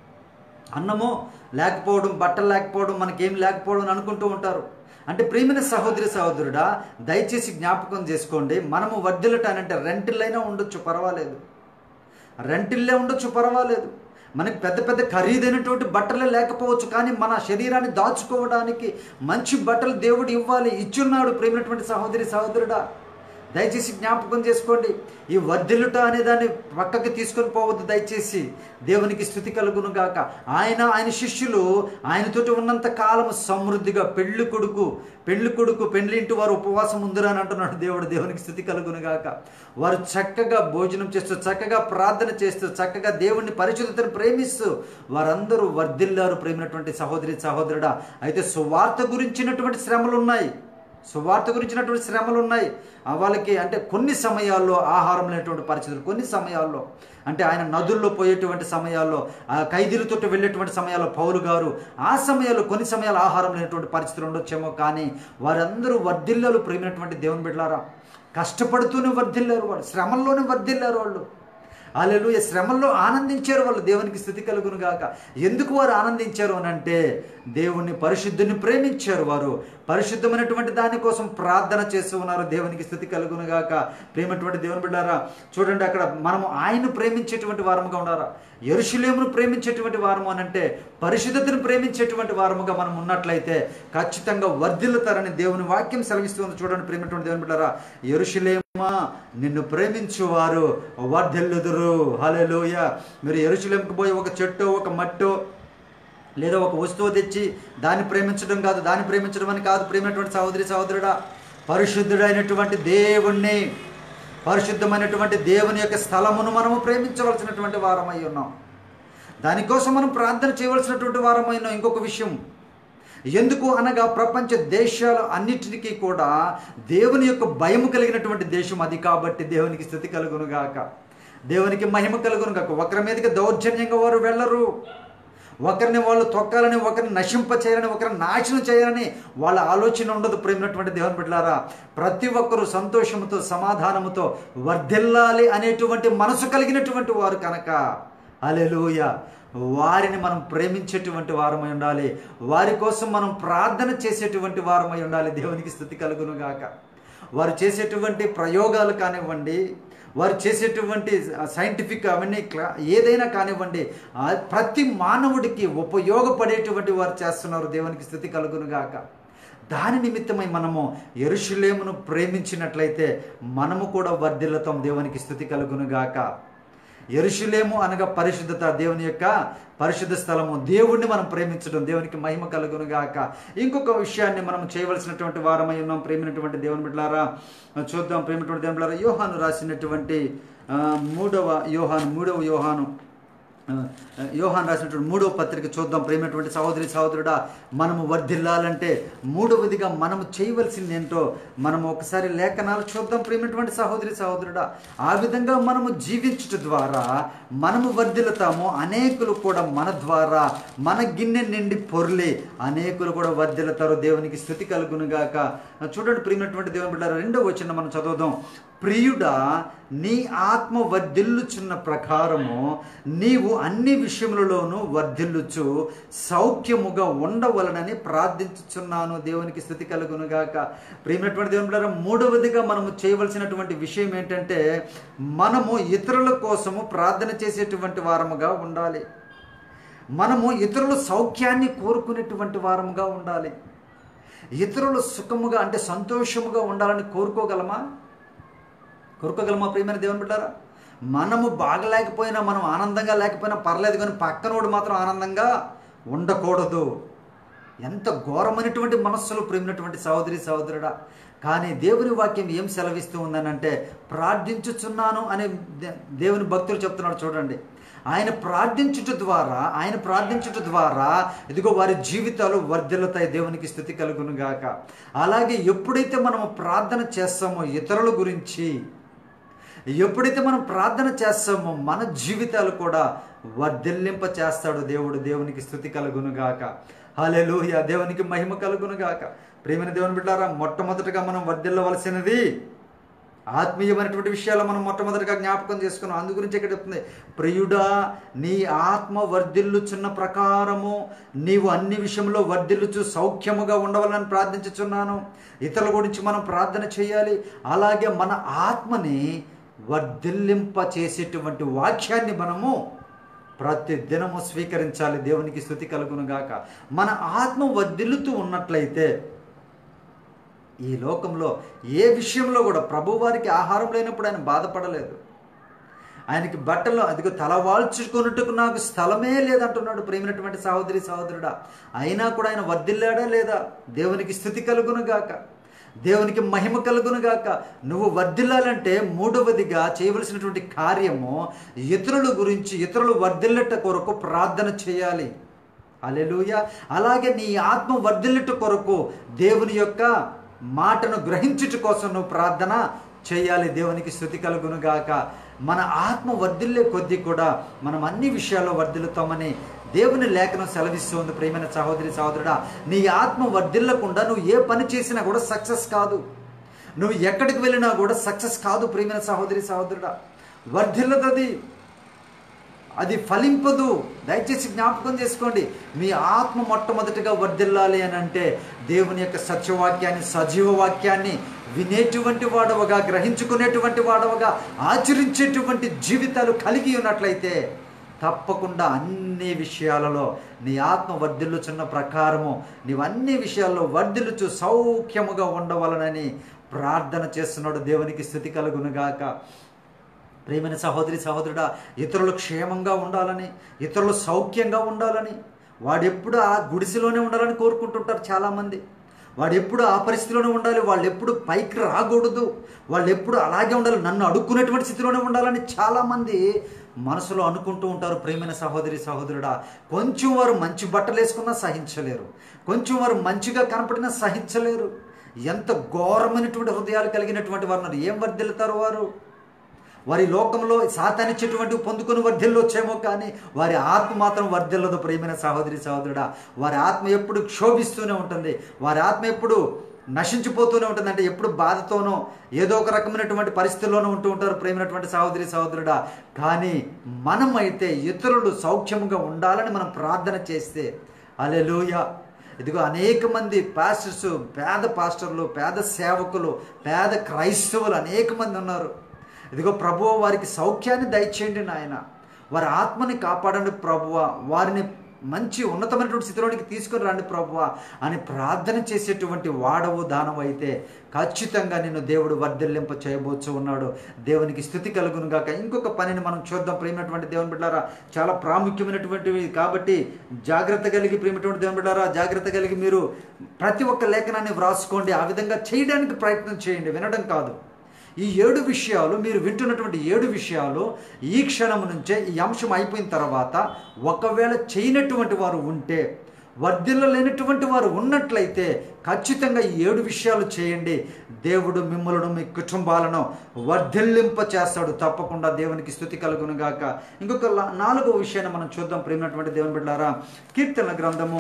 Speaker 1: అన్నము లేకపోవడం బట్టలు లేకపోవడం మనకేం లేకపోవడం అని అనుకుంటూ ఉంటారు అంటే ప్రియమైన సహోదరి సహోదరుడా దయచేసి జ్ఞాపకం చేసుకోండి మనము వర్ధిల్లటానంటే రెంటిల్లైనా ఉండొచ్చు పర్వాలేదు రెంటిల్లే ఉండొచ్చు పర్వాలేదు మనకి పెద్ద పెద్ద ఖరీదైనటువంటి బట్టలే లేకపోవచ్చు కానీ మన శరీరాన్ని దాచుకోవడానికి మంచి బట్టలు దేవుడు ఇవ్వాలి ఇచ్చున్నాడు ప్రేమైనటువంటి సహోదరి సహోదరుడా దయచేసి జ్ఞాపకం చేసుకోండి ఈ వర్ధిల్లుట అనే దాన్ని పక్కకి తీసుకొని పోవద్దు దయచేసి దేవునికి స్థుతి కలుగును గాక ఆయన ఆయన శిష్యులు ఆయనతోటి ఉన్నంత కాలం సమృద్ధిగా పెళ్లి కొడుకు పెళ్లి కొడుకు పెళ్లి ఇంటి వారు ఉపవాసం ఉందిరా అని అంటున్నాడు దేవుడు దేవునికి స్థుతి కలుగును గాక వారు చక్కగా భోజనం చేస్తూ చక్కగా ప్రార్థన చేస్తూ చక్కగా దేవుణ్ణి పరిశుద్ధతను ప్రేమిస్తూ వారందరూ వర్ధిల్లారు ప్రేమినటువంటి సహోదరి సహోదరుడా అయితే సువార్త గురించినటువంటి శ్రమలు ఉన్నాయి సువార్త గురించినటువంటి శ్రమలు ఉన్నాయి ఆ వాళ్ళకి అంటే కొన్ని సమయాల్లో ఆహారం లేనటువంటి పరిస్థితులు కొన్ని సమయాల్లో అంటే ఆయన నదుల్లో పోయేటువంటి సమయాల్లో ఆ ఖైదీలతో వెళ్ళేటువంటి సమయాల్లో పౌలు గారు ఆ సమయాల్లో కొన్ని సమయాలు ఆహారం లేనటువంటి పరిస్థితులు ఉండొచ్చేమో కానీ వారందరూ వర్ధిల్లాలు ప్రేమినటువంటి దేవుని బిడ్డలారా కష్టపడుతూనే వర్ధిల్లారు వాళ్ళు శ్రమల్లోనే వర్ధిల్లారు వాళ్ళు అలెలు శ్రమల్లో ఆనందించారు వాళ్ళు దేవునికి స్థుతి కలుగును గాక ఎందుకు వారు ఆనందించారు అని అంటే దేవుణ్ణి పరిశుద్ధుని ప్రేమించారు వారు పరిశుద్ధమైనటువంటి దానికోసం ప్రార్థన చేస్తూ ఉన్నారు దేవునికి స్థుతి కలుగును గాక ప్రేమటువంటి దేవుని బిడ్డారా చూడండి అక్కడ మనము ఆయన ప్రేమించేటువంటి వారముగా ఉన్నారా ఎరుషులేమును ప్రేమించేటువంటి వారము అని అంటే పరిశుద్ధతను ప్రేమించేటువంటి వారముగా మనం ఉన్నట్లయితే ఖచ్చితంగా వర్ధిల్లుతారని దేవుని వాక్యం సెలవిస్తుంది చూడండి ప్రేమటువంటి దేవుని బిడ్డారా ఎరుషులేమా నిన్ను ప్రేమించువారు వర్ధిల్లుదురు హల్లెలూయ మీరు ఎరుషులేంకి పోయి ఒక చెట్టు ఒక మట్టో లేదా ఒక వస్తువు తెచ్చి దాన్ని ప్రేమించడం కాదు దాన్ని ప్రేమించడం అని కాదు ప్రేమైనటువంటి సహోదరి సహోదరుడా పరిశుద్ధుడైనటువంటి దేవుణ్ణి పరిశుద్ధమైనటువంటి దేవుని యొక్క స్థలమును మనము ప్రేమించవలసినటువంటి వారమై ఉన్నాం దానికోసం మనం ప్రార్థన చేయవలసినటువంటి వారమై ఉన్నాం ఇంకొక విషయం ఎందుకు అనగా ప్రపంచ దేశాలు అన్నిటికీ కూడా దేవుని యొక్క భయం కలిగినటువంటి దేశం అది కాబట్టి దేవునికి స్థితి కలుగును గాక దేవునికి మహిమ కలుగును గాక ఒకరి మీదకి దౌర్జన్యంగా వారు వెళ్ళరు ఒకరిని వాళ్ళు తొక్కాలని ఒకరిని నశింప చేయాలని ఒకరిని నాశనం చేయాలని వాళ్ళ ఆలోచన ఉండదు ప్రేమినటువంటి దేవుని బిడ్డలారా ప్రతి ఒక్కరూ సంతోషంతో సమాధానముతో వర్ధిల్లాలి అనేటువంటి మనసు కలిగినటువంటి వారు కనుక అలెలుయ వారిని మనం ప్రేమించేటువంటి వారమై ఉండాలి వారి కోసం మనం ప్రార్థన చేసేటువంటి వారమై ఉండాలి దేవునికి స్థుతి కలుగును గాక వారు చేసేటువంటి ప్రయోగాలు కానివ్వండి వారు చేసేటువంటి సైంటిఫిక్ అవన్నీ క్లా ఏదైనా కానివ్వండి ఆ ప్రతి మానవుడికి ఉపయోగపడేటువంటి వారు చేస్తున్నారు దేవునికి స్థితి కలుగును గాక దాని నిమిత్తమై మనము ఎరుషులేమును ప్రేమించినట్లయితే మనము కూడా వర్ధిల్లుతాం దేవునికి స్థుతి కలుగును గాక ఎరుషులేము అనగా పరిశుద్ధత దేవుని యొక్క పరిశుద్ధ స్థలము దేవుణ్ణి మనం ప్రేమించడం దేవునికి మహిమ కలుగును గాక ఇంకొక విషయాన్ని మనం చేయవలసినటువంటి వారమై ఉన్నాం ప్రేమినటువంటి దేవుని బిడ్డలారా చూద్దాం ప్రేమినటువంటి దేవుని బిడ్డలారా యోహాను రాసినటువంటి ఆ, మూడవ యోహాను మూడవ యోహాను ఆ, యోహాన్ రాసినటువంటి మూడవ పత్రిక చూద్దాం ప్రేమైనటువంటి సహోదరి సహోదరుడా మనము వర్ధిల్లాలంటే మూడవదిగా మనము చేయవలసింది ఏంటో మనము ఒకసారి లేఖనాలు చూద్దాం ప్రేమైనటువంటి సహోదరి సహోదరుడా ఆ విధంగా మనము జీవించుట ద్వారా మనము వర్ధిల్లుతాము అనేకులు కూడా మన ద్వారా మన గిన్నె నిండి పొర్లి అనేకులు కూడా వర్ధిల్లుతారు దేవునికి స్థుతి కలుగునుగాక చూడండి ప్రియమైనటువంటి దేవుని బిడ్డ రెండో వచ్చిన మనం చదువుదాం ప్రియుడా నీ ఆత్మ వర్ధిల్లుచున్న ప్రకారము నీవు అన్ని విషయములలోనూ వర్ధిల్లుచు సౌఖ్యముగా ఉండవలనని ప్రార్థించుచున్నాను దేవునికి స్థుతి కలుగునుగాక ప్రియమైనటువంటి దేవుని బిడ్డలారా, మూడవదిగా మనము చేయవలసినటువంటి విషయం ఏంటంటే మనము ఇతరుల కోసము ప్రార్థన చేసేటువంటి వారముగా ఉండాలి మనము ఇతరుల సౌఖ్యాన్ని కోరుకునేటువంటి వారముగా ఉండాలి ఇతరులు సుఖముగా అంటే సంతోషముగా ఉండాలని కోరుకోగలమా కోరుకోగలమా ప్రియమైన దేవుని బిడ్డారా మనము బాగలేకపోయినా మనం ఆనందంగా లేకపోయినా పర్లేదు కానీ పక్కనోడు మాత్రం ఆనందంగా ఉండకూడదు ఎంత ఘోరమైనటువంటి మనస్సులు ప్రేమినటువంటి సహోదరి సహోదరుడా కానీ దేవుని వాక్యం ఏం సెలవిస్తూ ఉందనంటే ప్రార్థించుచున్నాను అనే దే- దేవుని భక్తులు చెప్తున్నాడు చూడండి ఆయన ప్రార్థించుట ద్వారా ఆయన ప్రార్థించుట ద్వారా ఇదిగో వారి జీవితాలు వర్ధిల్లుతాయి దేవునికి స్థుతి కలుగును గాక అలాగే ఎప్పుడైతే మనము ప్రార్థన చేస్తామో ఇతరుల గురించి ఎప్పుడైతే మనం ప్రార్థన చేస్తామో మన జీవితాలు కూడా వర్ధిల్లింప చేస్తాడు దేవుడు దేవునికి స్థుతి కలుగునుగాక హల్లెలూయా దేవునికి మహిమ కలుగునుగాక ప్రేమైన దేవుని బిడ్డారా మొట్టమొదటిగా మనం వర్ధిల్లవలసినది ఆత్మీయమైనటువంటి విషయాలు మనం మొట్టమొదటిగా జ్ఞాపకం చేసుకున్నాం అందు గురించి ఇక్కడ చెప్తుంది ప్రియుడా నీ ఆత్మ వర్ధిల్లుచున్న ప్రకారము నీవు అన్ని విషయంలో వర్ధిల్లుచు సౌఖ్యముగా ఉండవాలని ప్రార్థించుచున్నాను ఇతరుల గురించి మనం ప్రార్థన చేయాలి అలాగే మన ఆత్మని వర్ధిల్లింప చేసేటువంటి వాక్యాన్ని మనము ప్రతి దినము స్వీకరించాలి దేవునికి స్థుతి కలుగును గాక మన ఆత్మ వర్ధిల్లుతూ ఉన్నట్లయితే ఈ లోకంలో ఏ విషయంలో కూడా ప్రభువారికి ఆహారం లేనప్పుడు ఆయన బాధపడలేదు ఆయనకి బట్టలు అదిగో తలవాల్చుకున్నట్టుకు నాకు స్థలమే లేదంటున్నాడు ప్రేమినటువంటి సహోదరి సహోదరుడా అయినా కూడా ఆయన వర్ధిల్లాడా లేదా దేవునికి స్థుతి కలుగును గాక దేవునికి మహిమ కలుగును గాక నువ్వు వర్ధిల్లాలంటే మూడవదిగా చేయవలసినటువంటి కార్యము ఇతరుల గురించి ఇతరులు వర్ధిల్లట కొరకు ప్రార్థన చేయాలి అలెలుయ అలాగే నీ ఆత్మ వర్ధిల్లుట కొరకు దేవుని యొక్క మాటను గ్రహించుట కోసం నువ్వు ప్రార్థన చేయాలి దేవునికి స్థుతి కలుగును గాక మన ఆత్మ వర్ధిల్లే కొద్దీ కూడా మనం అన్ని విషయాల్లో వర్ధిల్లుతామని దేవుని లేఖనం సెలవిస్తుంది ప్రేమైన సహోదరి సహోదరుడా నీ ఆత్మ వర్ధిల్లకుండా నువ్వు ఏ పని చేసినా కూడా సక్సెస్ కాదు నువ్వు ఎక్కడికి వెళ్ళినా కూడా సక్సెస్ కాదు ప్రియమైన సహోదరి సహోదరుడా వర్ధిల్లదది అది ఫలింపదు దయచేసి జ్ఞాపకం చేసుకోండి మీ ఆత్మ మొట్టమొదటిగా వర్ధిల్లాలి అని అంటే దేవుని యొక్క సత్యవాక్యాన్ని సజీవ వాక్యాన్ని వినేటువంటి వాడవగా గ్రహించుకునేటువంటి వాడవగా ఆచరించేటువంటి జీవితాలు కలిగి ఉన్నట్లయితే తప్పకుండా అన్ని విషయాలలో నీ ఆత్మ వర్ధిల్లుచున్న ప్రకారము నీవు అన్ని విషయాల్లో వర్ధిల్లుచు సౌఖ్యముగా ఉండవలనని ప్రార్థన చేస్తున్నాడు దేవునికి స్థుతి కలుగునుగాక ప్రేమైన సహోదరి సహోదరుడా ఇతరులు క్షేమంగా ఉండాలని ఇతరులు సౌఖ్యంగా ఉండాలని వాడెప్పుడు ఆ గుడిసెలోనే ఉండాలని కోరుకుంటుంటారు చాలామంది వాడు ఎప్పుడు ఆ పరిస్థితిలోనే ఉండాలి వాళ్ళు ఎప్పుడు పైకి రాకూడదు వాళ్ళు ఎప్పుడు అలాగే ఉండాలి నన్ను అడుక్కునేటువంటి స్థితిలోనే ఉండాలని చాలామంది మనసులో అనుకుంటూ ఉంటారు ప్రేమైన సహోదరి సహోదరుడా కొంచెం వారు మంచి బట్టలు వేసుకున్నా సహించలేరు కొంచెం వారు మంచిగా కనపడినా సహించలేరు ఎంత ఘోరమైనటువంటి హృదయాలు కలిగినటువంటి వారు ఉన్నారు. ఏం వర్ధిల్లుతారు వారు వారి లోకంలో సాతానిచ్చేటువంటి పొందుకొని వర్ధిల్లొచ్చేమో కానీ వారి ఆత్మ మాత్రం వర్ధిల్లదు ప్రియమైన సహోదరి సహోదరుడా వారి ఆత్మ ఎప్పుడు క్షోభిస్తూనే ఉంటుంది వారి ఆత్మ ఎప్పుడు నశించిపోతూనే ఉంటుంది అంటే ఎప్పుడు బాధతోనో ఏదో ఒక రకమైనటువంటి పరిస్థితుల్లోనూ ఉంటూ ఉంటారు ప్రేమైనటువంటి సహోదరి సహోదరుడా కానీ మనమైతే ఇతరులు సౌఖ్యముగా ఉండాలని మనం ప్రార్థన చేస్తే అలెలుయ ఇదిగో అనేక మంది పాస్టర్స్ పేద పాస్టర్లు పేద సేవకులు పేద క్రైస్తవులు అనేక మంది ఉన్నారు ఇదిగో ప్రభువ వారికి సౌఖ్యాన్ని దయచేయండి నాయన వారి ఆత్మని కాపాడండి ప్రభువ వారిని మంచి ఉన్నతమైనటువంటి స్థితిలోనికి తీసుకొని రండి ప్రభువ అని ప్రార్థన చేసేటువంటి వాడవు దానవు అయితే ఖచ్చితంగా నిన్ను దేవుడు వర్ధిల్లింప చేయబోచు ఉన్నాడు దేవునికి స్థుతి కలుగును గాక ఇంకొక పనిని మనం చూద్దాం ప్రేమైనటువంటి దేవుని బిడ్డారా చాలా ప్రాముఖ్యమైనటువంటివి కాబట్టి జాగ్రత్త కలిగి ప్రేమైనటువంటి దేవుని బిడ్డారా జాగ్రత్త కలిగి మీరు ప్రతి ఒక్క లేఖనాన్ని వ్రాసుకోండి ఆ విధంగా చేయడానికి ప్రయత్నం చేయండి వినడం కాదు ఈ ఏడు విషయాలు మీరు వింటున్నటువంటి ఏడు విషయాలు ఈ క్షణం నుంచే ఈ అంశం అయిపోయిన తర్వాత ఒకవేళ చేయనటువంటి వారు ఉంటే వర్ధిల్లలేనటువంటి వారు ఉన్నట్లయితే ఖచ్చితంగా ఈ ఏడు విషయాలు చేయండి దేవుడు మిమ్మలను మీ కుటుంబాలను వర్ధిల్లింప చేస్తాడు తప్పకుండా దేవునికి స్థుతి కలుగును గాక ఇంకొక లా- నాలుగో విషయాన్ని మనం చూద్దాం ప్రేమినటువంటి దేవుని బిడ్డారా కీర్తన గ్రంథము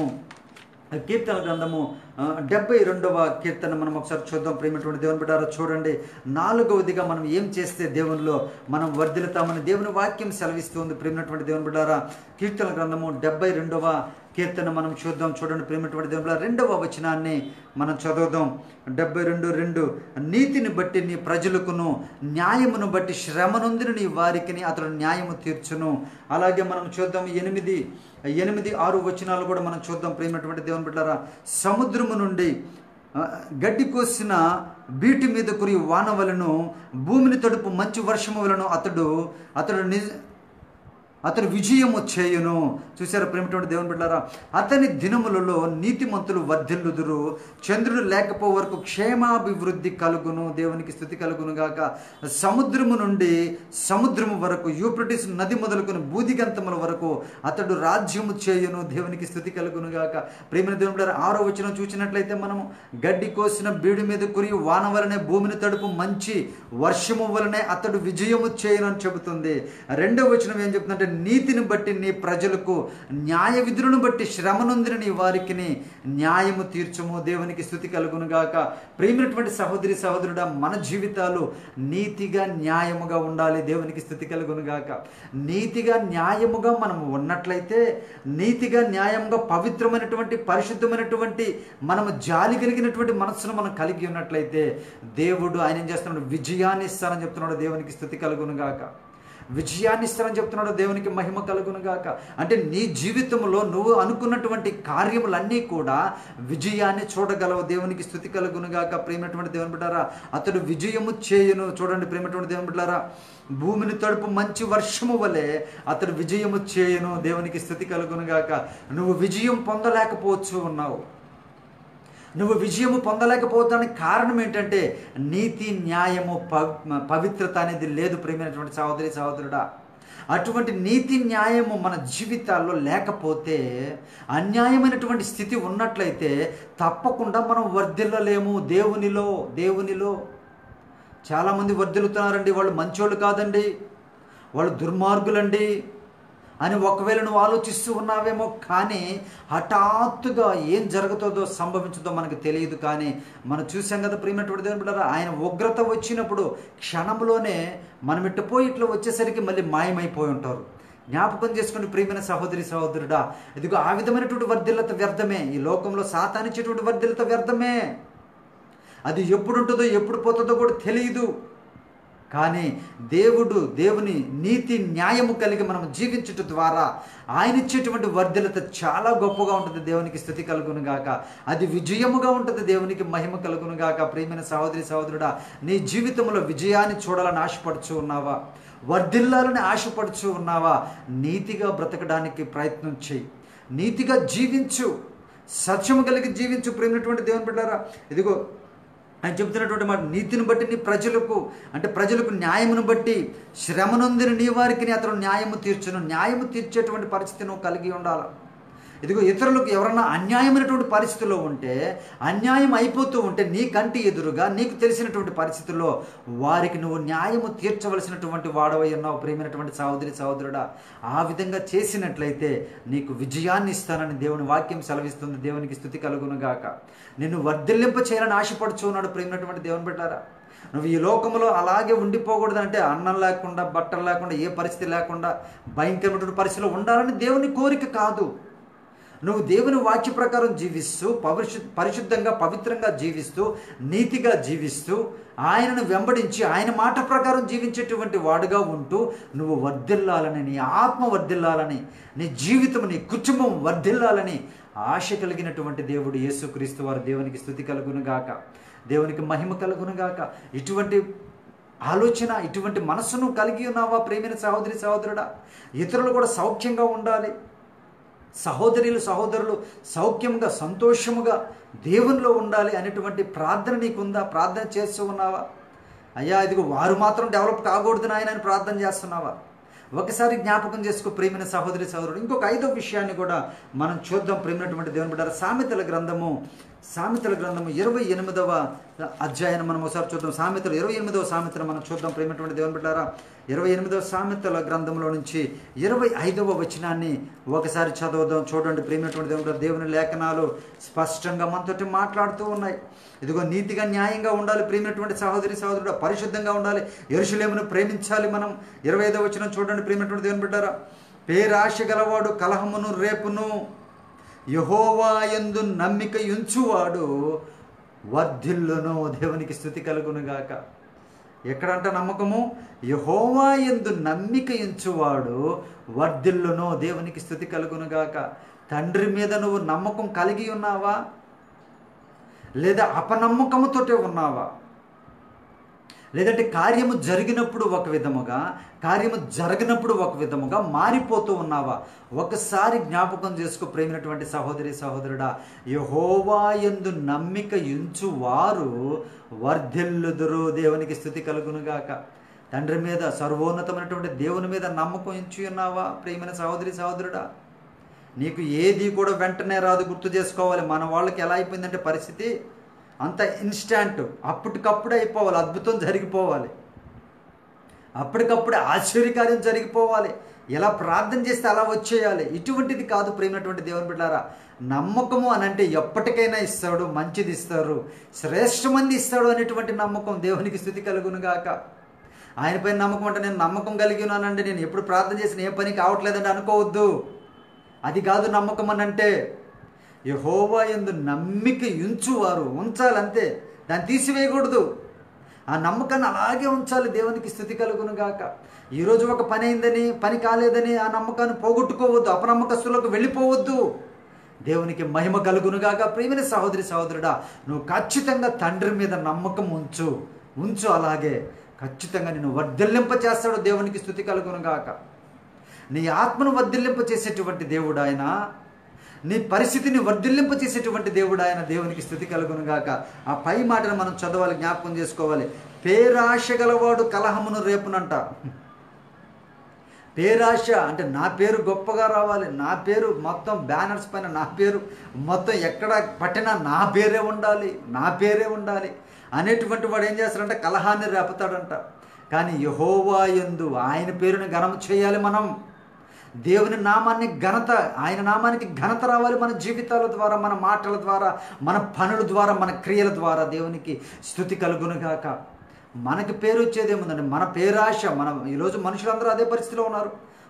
Speaker 1: కీర్తన గ్రంథము ఆ, డెబ్బై రెండవ కీర్తన మనం ఒకసారి చూద్దాం ప్రేమటువంటి దేవుని బిడ్డారా చూడండి నాలుగవదిగా మనం ఏం చేస్తే దేవునిలో మనం వర్ధిల్లుతామని దేవుని వాక్యం సెలవిస్తుంది ప్రేమటువంటి దేవుని బిడ్డారా కీర్తన గ్రంథము డెబ్బై రెండవ కీర్తన మనం చూద్దాం చూడండి ప్రేమటువంటి దేవుని బిడ్డారా రెండవ వచనాన్ని మనం చదువుదాం డెబ్బై రెండు రెండు నీతిని బట్టి నీ ప్రజలకును న్యాయమును బట్టి శ్రమనొందిన నీ వారికి అతడు న్యాయము తీర్చును అలాగే మనం చూద్దాం ఎనిమిది ఎనిమిది ఆరు వచనాలు కూడా మనం చూద్దాం ప్రేమటువంటి దేవుని బిడ్డారా సముద్రము నుండి ఆ, గడ్డి కోసిన బీటి మీద కురి వాన వలను భూమిని తడుపు మంచు వర్షము వలను అతడు అతడు నిజ అతడు విజయము చేయును చూసారా ప్రేమటువంటి దేవుని బిడ్డారా అతని దినములలో నీతిమంతులు వర్ధిల్లుదురు చంద్రుడు లేకపో వరకు క్షేమాభివృద్ధి కలుగును దేవునికి స్థుతి కలుగును గాక సముద్రము నుండి సముద్రము వరకు యూప్రటిస్ నది మొదలుకొని బూదిగంతముల వరకు అతడు రాజ్యము చేయును దేవునికి స్థుతి కలుగును గాక ప్రేమ దేవుని బిడ్డారా ఆరో వచనం చూసినట్లయితే మనము గడ్డి కోసిన బీడు మీద కురి వాన వలనే భూమిని తడుపు మంచి వర్షము వలనే అతడు విజయము చేయను అని చెబుతుంది రెండవ వచనం ఏం చెప్తుందంటే నీతిని బట్టి నీ ప్రజలకు న్యాయ విధులను బట్టి శ్రమనొందిన నీ వారికి న్యాయము తీర్చుము దేవునికి స్థుతి కలుగును గాక ప్రేమైనటువంటి సహోదరి సహోదరుడా మన జీవితాలు నీతిగా న్యాయముగా ఉండాలి దేవునికి స్థుతి కలుగును గాక నీతిగా న్యాయముగా మనం ఉన్నట్లయితే నీతిగా న్యాయంగా పవిత్రమైనటువంటి పరిశుద్ధమైనటువంటి మనము జాలి కలిగినటువంటి మనస్సును మనం కలిగి ఉన్నట్లయితే దేవుడు ఆయన ఏం చేస్తున్నాడు విజయాన్ని ఇస్తానని చెప్తున్నాడు దేవునికి స్థుతి కలుగును గాక విజయాన్ని ఇస్తానని చెప్తున్నాడు దేవునికి మహిమ కలుగును గాక అంటే నీ జీవితంలో నువ్వు అనుకున్నటువంటి కార్యములన్నీ కూడా విజయాన్ని చూడగలవు దేవునికి స్థుతి కలుగును గాక ప్రేమటువంటి దేవుని బిడ్డారా అతడు విజయము చేయును చూడండి ప్రేమటువంటి దేవుని బిడ్డారా భూమిని తడుపు మంచి వర్షము వలె అతడు విజయము చేయును దేవునికి స్థుతి కలుగును గాక నువ్వు విజయం పొందలేకపోవచ్చు ఉన్నావు నువ్వు విజయము పొందలేకపోతానికి కారణం ఏంటంటే నీతి న్యాయము ప- పవిత్రత అనేది లేదు ప్రేమైనటువంటి సహోదరి సహోదరుడా అటువంటి నీతి న్యాయము మన జీవితాల్లో లేకపోతే అన్యాయమైనటువంటి స్థితి ఉన్నట్లయితే తప్పకుండా మనం వర్ధిల్లలేము దేవునిలో దేవునిలో చాలామంది వర్ధిల్లుతున్నారండి వాళ్ళు మంచోళ్ళు కాదండి వాళ్ళు దుర్మార్గులండి అని ఒకవేళ నువ్వు ఆలోచిస్తూ ఉన్నావేమో కానీ హఠాత్తుగా ఏం జరుగుతుందో సంభవించుదో మనకు తెలియదు కానీ మనం చూసాం కదా ప్రియమైనటువంటి దేవుని బిడ్డలారా, ఆయన ఉగ్రత వచ్చినప్పుడు క్షణంలోనే మనం ఇట్టు పోయి ఇట్లా వచ్చేసరికి మళ్ళీ మాయమైపోయి ఉంటారు జ్ఞాపకం చేసుకుని ప్రియమైన సహోదరి సహోదరుడా ఇదిగో ఆ విధమైనటువంటి వర్ధిల్లత వ్యర్థమే ఈ లోకంలో సాతానిచ్చేటువంటి వర్ధిల్లత వ్యర్థమే అది ఎప్పుడు ఉంటుందో ఎప్పుడు పోతుందో కూడా తెలియదు కానీ దేవుడు దేవుని నీతి న్యాయము కలిగి మనం జీవించుట ద్వారా ఆయన ఇచ్చేటువంటి వర్ధలత చాలా గొప్పగా ఉంటుంది దేవునికి స్థుతి కలుగును గాక అది విజయముగా ఉంటుంది దేవునికి మహిమ కలుగును గాక ప్రియమైన సహోదరి సహోదరుడా నీ జీవితంలో విజయాన్ని చూడాలని ఆశపడుచు ఉన్నావా వర్ధిల్లాలని ఆశపడుచు ఉన్నావా నీతిగా బ్రతకడానికి ప్రయత్నం చేయి నీతిగా జీవించు సత్యము కలిగి జీవించు ప్రేమైనటువంటి దేవుని బిడ్డారా ఇదిగో ఆయన చెబుతున్నటువంటి మాట నీతిని బట్టి నీ ప్రజలకు అంటే ప్రజలకు న్యాయమును బట్టి శ్రమనొందిన నీ వారికి అతను న్యాయము తీర్చును న్యాయము తీర్చేటువంటి పరిస్థితి నువ్వు కలిగి ఉండాలి ఇదిగో ఇతరులకు ఎవరన్నా అన్యాయమైనటువంటి పరిస్థితుల్లో ఉంటే అన్యాయం అయిపోతూ ఉంటే నీ కంటి ఎదురుగా నీకు తెలిసినటువంటి పరిస్థితుల్లో వారికి నువ్వు న్యాయము తీర్చవలసినటువంటి వాడవై ఉన్నావు ప్రేమైనటువంటి సహోదరి సహోదరుడా ఆ విధంగా చేసినట్లయితే నీకు విజయాన్ని ఇస్తానని దేవుని వాక్యం సెలవిస్తుంది దేవునికి స్థుతి కలుగును గాక నిన్ను వర్ధిల్లింప చేయాలని ఆశపడుచు ఉన్నాడు ప్రేమైనటువంటి దేవుని బిడ్డారా నువ్వు ఈ లోకంలో అలాగే ఉండిపోకూడదు అంటే అన్నం లేకుండా బట్టలు లేకుండా ఏ పరిస్థితి లేకుండా భయంకరమైనటువంటి పరిస్థితిలో ఉండాలని దేవుని కోరిక కాదు నువ్వు దేవుని వాక్య ప్రకారం జీవిస్తూ పవిశు పరిశుద్ధంగా పవిత్రంగా జీవిస్తూ నీతిగా జీవిస్తూ ఆయనను వెంబడించి ఆయన మాట ప్రకారం జీవించేటువంటి వాడుగా ఉంటూ నువ్వు వర్ధిల్లాలని నీ ఆత్మ వర్ధిల్లాలని నీ జీవితం నీ కుటుంబం వర్ధిల్లాలని ఆశ కలిగినటువంటి దేవుడు యేసుక్రీస్తు వారు దేవునికి స్థుతి కలుగును గాక దేవునికి మహిమ కలుగును గాక ఇటువంటి ఆలోచన ఇటువంటి మనస్సును కలిగి ఉన్నావా ప్రేమైన సహోదరి సహోదరుడా ఇతరులు కూడా సౌఖ్యంగా ఉండాలి సహోదరులు సహోదరులు సౌఖ్యంగా సంతోషముగా దేవునిలో ఉండాలి అనేటువంటి ప్రార్థన నీకుందా ప్రార్థన చేస్తూ ఉన్నావా అయ్యా ఇదిగో వారు మాత్రం డెవలప్ కాకూడదు నాయన అని ప్రార్థన చేస్తున్నావా ఒకసారి జ్ఞాపకం చేసుకో ప్రేమైన సహోదరి సహోదరుడు ఇంకొక ఐదో విషయాన్ని కూడా మనం చూద్దాం ప్రేమైనటువంటి దేవుని బిడ్డారు సామెతల గ్రంథము సామెతల గ్రంథము ఇరవై ఎనిమిదవ అధ్యాయాన్ని మనం ఒకసారి చూద్దాం సామెతలు ఇరవై ఎనిమిదవ సామెతలు మనం చూద్దాం ప్రేమైనటువంటి దేవుని బిడ్డారా ఇరవై ఎనిమిదవ సామెతల గ్రంథంలో నుంచి ఇరవై ఐదవ వచనాన్ని ఒకసారి చదవదాం చూడండి ప్రేమైనటువంటి దేవుని బిడ్డ దేవుని లేఖనాలు స్పష్టంగా మనతోటి మాట్లాడుతూ ఉన్నాయి ఇదిగో నీతిగా న్యాయంగా ఉండాలి ప్రేమైనటువంటి సహోదరి సహోదరుడు పరిశుద్ధంగా ఉండాలి ఎరుషులేమును ప్రేమించాలి మనం ఇరవై ఐదవ వచనం చూడండి ప్రేమైనటువంటి దేవుని బిడ్డారా పేరాశ గలవాడు కలహమును రేపును యహోవా యందు నమ్మిక ఉంచువాడు వర్ధిల్లును దేవునికి స్థుతి కలుగునుగాక ఎక్కడంట నమ్మకము యహోవా యందు నమ్మిక ఉంచువాడు వర్ధిల్లును దేవునికి స్థుతి కలుగునుగాక తండ్రి మీద నువ్వు నమ్మకం కలిగి ఉన్నావా లేదా అపనమ్మకముతోటే ఉన్నావా లేదంటే కార్యము జరిగినప్పుడు ఒక విధముగా కార్యము జరగనప్పుడు ఒక విధముగా మారిపోతూ ఉన్నావా ఒకసారి జ్ఞాపకం చేసుకో ప్రేమినటువంటి సహోదరి సహోదరుడా యహోవా ఎందు నమ్మిక ఇంచు వారు వర్ధిల్లుదురు దేవునికి స్థుతి కలుగునుగాక తండ్రి మీద సర్వోన్నతమైనటువంటి దేవుని మీద నమ్మకం ఇంచి ఉన్నావా ప్రేమైన సహోదరి సహోదరుడా నీకు ఏది కూడా వెంటనే రాదు గుర్తు చేసుకోవాలి మన వాళ్ళకి ఎలా అయిపోయిందంటే పరిస్థితి అంత ఇన్స్టాంట్ అప్పటికప్పుడే అయిపోవాలి అద్భుతం జరిగిపోవాలి అప్పటికప్పుడే ఆశ్చర్యకార్యం జరిగిపోవాలి ఎలా ప్రార్థన చేస్తే అలా వచ్చేయాలి ఇటువంటిది కాదు ప్రేమైనటువంటి దేవుని బిడ్డారా నమ్మకము అని అంటే ఎప్పటికైనా ఇస్తాడు మంచిది ఇస్తారు శ్రేష్టమంది ఇస్తాడు అనేటువంటి నమ్మకం దేవునికి స్థుతి కలుగునుగాక ఆయనపై నమ్మకం అంటే నేను నమ్మకం కలిగి ఉన్నానండి నేను ఎప్పుడు ప్రార్థన చేసిన ఏ పని కావట్లేదండి అనుకోవద్దు అది కాదు నమ్మకం అని అంటే యహోవా ఎందు నమ్మిక ఉంచువారు ఉంచాలంతే దాన్ని తీసివేయకూడదు ఆ నమ్మకాన్ని అలాగే ఉంచాలి దేవునికి స్థితి కలుగును గాక ఈరోజు ఒక పని అయిందని పని కాలేదని ఆ నమ్మకాన్ని పోగొట్టుకోవద్దు అపనమ్మకస్తులకు వెళ్ళిపోవద్దు దేవునికి మహిమ కలుగును గాక ప్రియమైన సహోదరి సహోదరుడా నువ్వు ఖచ్చితంగా తండ్రి మీద నమ్మకం ఉంచు ఉంచు అలాగే ఖచ్చితంగా నేను వర్ధిల్లింప చేస్తాడు దేవునికి స్థుతి కలుగును గాక నీ ఆత్మను వర్ధిల్లింప చేసేటువంటి దేవుడు ఆయన నీ పరిస్థితిని వర్ధిల్లింప చేసేటువంటి దేవుడు ఆయన దేవునికి స్థుతి కలుగును గాక ఆ పై మాటను మనం చదవాలి జ్ఞాపకం చేసుకోవాలి పేరాశ గలవాడు కలహమును రేపునంట పేరాశ అంటే నా పేరు గొప్పగా రావాలి నా పేరు మొత్తం బ్యానర్స్ పైన నా పేరు మొత్తం ఎక్కడ పట్టినా నా పేరే ఉండాలి నా పేరే ఉండాలి అనేటువంటి వాడు ఏం చేస్తాడంటే కలహాన్ని రేపుతాడంట కానీ యహోవా ఎందు ఆయన పేరుని ఘనం చేయాలి మనం దేవుని నామాన్ని ఘనత ఆయన నామానికి ఘనత రావాలి మన జీవితాల ద్వారా మన మాటల ద్వారా మన పనుల ద్వారా మన క్రియల ద్వారా దేవునికి స్థుతి కలుగునుగాక మనకి పేరు వచ్చేది ఏముందండి మన పేరాశ మనం ఈరోజు మనుషులందరూ అదే పరిస్థితిలో ఉన్నారు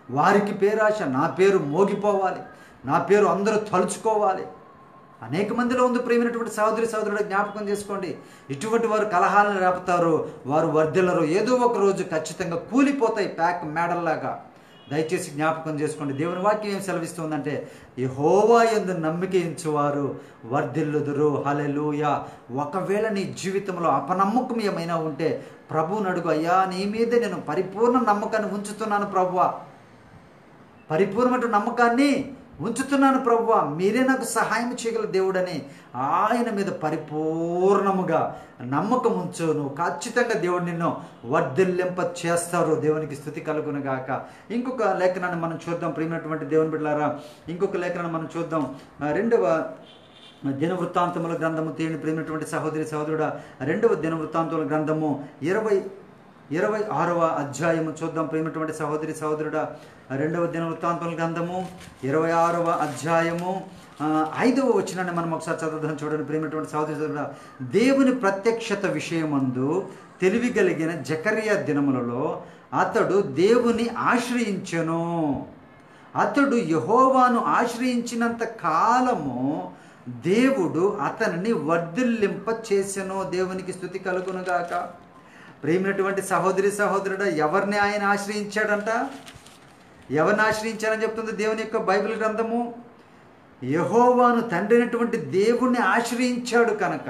Speaker 1: వారికి పేరాశ నా పేరు మోగిపోవాలి నా పేరు అందరూ తలుచుకోవాలి అనేక మందిలో ఉంది ప్రేమైనటువంటి సహోదరి సహోదరుడు జ్ఞాపకం చేసుకోండి ఇటువంటి వారు కలహాలను రేపుతారు వారు వర్ధిల్లరు ఏదో ఒక రోజు ఖచ్చితంగా కూలిపోతాయి ప్యాక్ మేడల్లాగా దయచేసి జ్ఞాపకం చేసుకోండి దేవుని వాక్యం ఏం సెలవిస్తుందంటే ఈ హోవా ఎందు నమ్మిక ఇంచువారు వర్ధిల్లుదురు హలెలూయ ఒకవేళ నీ జీవితంలో అపనమ్మకం ఏమైనా ఉంటే ప్రభువుని అడుగు అయ్యా నీ మీదే నేను పరిపూర్ణ నమ్మకాన్ని ఉంచుతున్నాను ప్రభువా పరిపూర్ణమైన నమ్మకాన్ని ఉంచుతున్నాను ప్రభువా మీరే నాకు సహాయం చేయగల దేవుడని ఆయన మీద పరిపూర్ణముగా నమ్మకం ఉంచు నువ్వు ఖచ్చితంగా దేవుడు నిన్ను వర్ధిల్లింప చేస్తారు దేవునికి స్థుతి కలుగును గాక ఇంకొక లేఖనాన్ని మనం చూద్దాం ప్రియమైనటువంటి దేవుని బిడ్డలారా ఇంకొక లేఖనాన్ని మనం చూద్దాం ఆ, రెండవ దినవృత్తాంతముల గ్రంథము తీయని ప్రేమైనటువంటి సహోదరి సహోదరుడా రెండవ దినవృత్తాంతముల గ్రంథము ఇరవై ఇరవై ఆరవ అధ్యాయము చూద్దాం ప్రేమైనటువంటి సహోదరి సహోదరుడా రెండవ దినవృత్తాంతముల గ్రంథము ఇరవై ఆరవ అధ్యాయము ఆ, ఐదవ వచనాన్ని మనం ఒకసారి చదువుదాం చూడండి ప్రేమైనటువంటి సహోదరి సహోదరుడా దేవుని ప్రత్యక్షత విషయమందు తెలివి కలిగిన జకరియా దినములలో అతడు దేవుని ఆశ్రయించెను అతడు యహోవాను ఆశ్రయించినంత కాలము దేవుడు అతనిని వర్ధిల్లింప చేసెను దేవునికి స్థుతి కలుగునుగాక ప్రేమైనటువంటి సహోదరి సహోదరుడు ఎవరిని ఆయన ఆశ్రయించాడంట ఎవరిని ఆశ్రయించాడని చెప్తుంది దేవుని యొక్క బైబిల్ గ్రంథము యహోవాను తండ్రి అయినటువంటి దేవుణ్ణి ఆశ్రయించాడు కనుక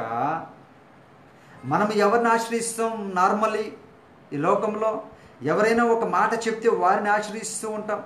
Speaker 1: మనం ఎవరిని ఆశ్రయిస్తాం నార్మల్లీ ఈ లోకంలో ఎవరైనా ఒక మాట చెప్తే వారిని ఆశ్రయిస్తూ ఉంటాం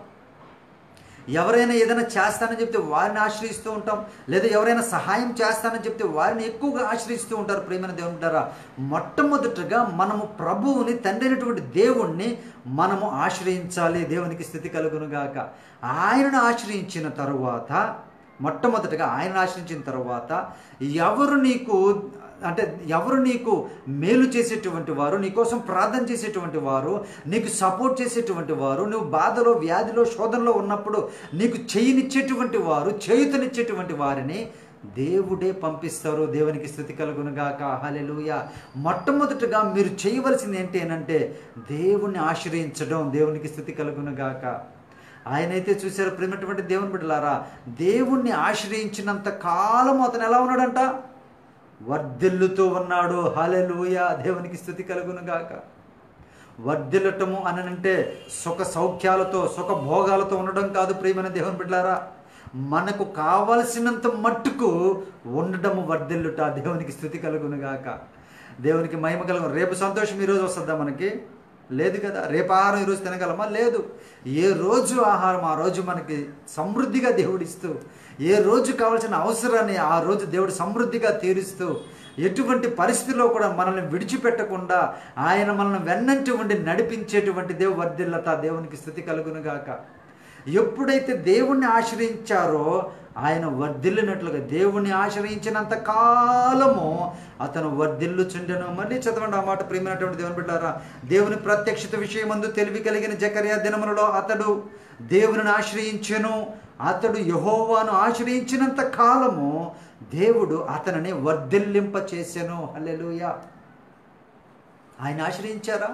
Speaker 1: ఎవరైనా ఏదైనా చేస్తానని చెప్తే వారిని ఆశ్రయిస్తూ ఉంటాం లేదా ఎవరైనా సహాయం చేస్తానని చెప్తే వారిని ఎక్కువగా ఆశ్రయిస్తూ ఉంటారు ప్రేమైన దేవుని ఉంటారా మొట్టమొదటగా మనము ప్రభువుని తండ్రి అయినటువంటి దేవుణ్ణి మనము ఆశ్రయించాలి దేవునికి స్థితి కలుగునుగాక ఆయనను ఆశ్రయించిన తరువాత మొట్టమొదటగా ఆయన ఆశ్రయించిన తర్వాత ఎవరు నీకు అంటే ఎవరు నీకు మేలు చేసేటువంటి వారు నీకోసం ప్రార్థన చేసేటువంటి వారు నీకు సపోర్ట్ చేసేటువంటి వారు నువ్వు బాధలో వ్యాధిలో శోధనలో ఉన్నప్పుడు నీకు చేయినిచ్చేటువంటి వారు చేయుతనిచ్చేటువంటి వారిని దేవుడే పంపిస్తారు దేవునికి స్థుతి కలుగునుగాక హలెలుయ మొట్టమొదటగా మీరు చేయవలసింది ఏంటి అంటే దేవుణ్ణి ఆశ్రయించడం దేవునికి స్థుతి కలుగునుగాక ఆయనైతే చూశారు ప్రేమటువంటి దేవుని బిడ్డలారా దేవుణ్ణి ఆశ్రయించినంత కాలం అతను ఎలా ఉన్నాడంట వర్ధిల్లుతూ ఉన్నాడు హలెలూయ దేవునికి స్థుతి కలుగును గాక వర్ధిల్లటము అని అంటే సుఖ సౌఖ్యాలతో సుఖ భోగాలతో ఉండడం కాదు ప్రియమైన దేవుని బిడ్డారా మనకు కావలసినంత మట్టుకు ఉండడము వర్ధిల్లుట దేవునికి స్థుతి కలుగును గాక దేవునికి మహిమ కలుగు రేపు సంతోషం ఈరోజు వస్తుందా మనకి లేదు కదా రేపు ఆహారం ఈరోజు తినగలమా లేదు ఏ రోజు ఆహారం ఆ రోజు మనకి సమృద్ధిగా దేవుడిస్తూ ఏ రోజు కావాల్సిన అవసరాన్ని ఆ రోజు దేవుడు సమృద్ధిగా తీరుస్తూ ఎటువంటి పరిస్థితిలో కూడా మనల్ని విడిచిపెట్టకుండా ఆయన మనల్ని వెన్నంటి ఉండి నడిపించేటువంటి దేవు వర్ధిల్లత దేవునికి స్థుతి కలుగునుగాక ఎప్పుడైతే దేవుణ్ణి ఆశ్రయించారో ఆయన వర్ధిల్లినట్లుగా దేవుణ్ణి ఆశ్రయించినంత కాలము అతను వర్ధిల్లుచుండెను మళ్ళీ చదవండి ఆ మాట ప్రియమైనటువంటి దేవుని బిడ్డారా దేవుని ప్రత్యక్షత విషయమందు తెలివి కలిగిన జకర్యా దినములలో అతడు దేవుని ఆశ్రయించెను అతడు యహోవాను ఆశ్రయించినంత కాలము దేవుడు అతనిని వర్ధిల్లింప చేసెను హల్లెలూయా ఆయన ఆశ్రయించారా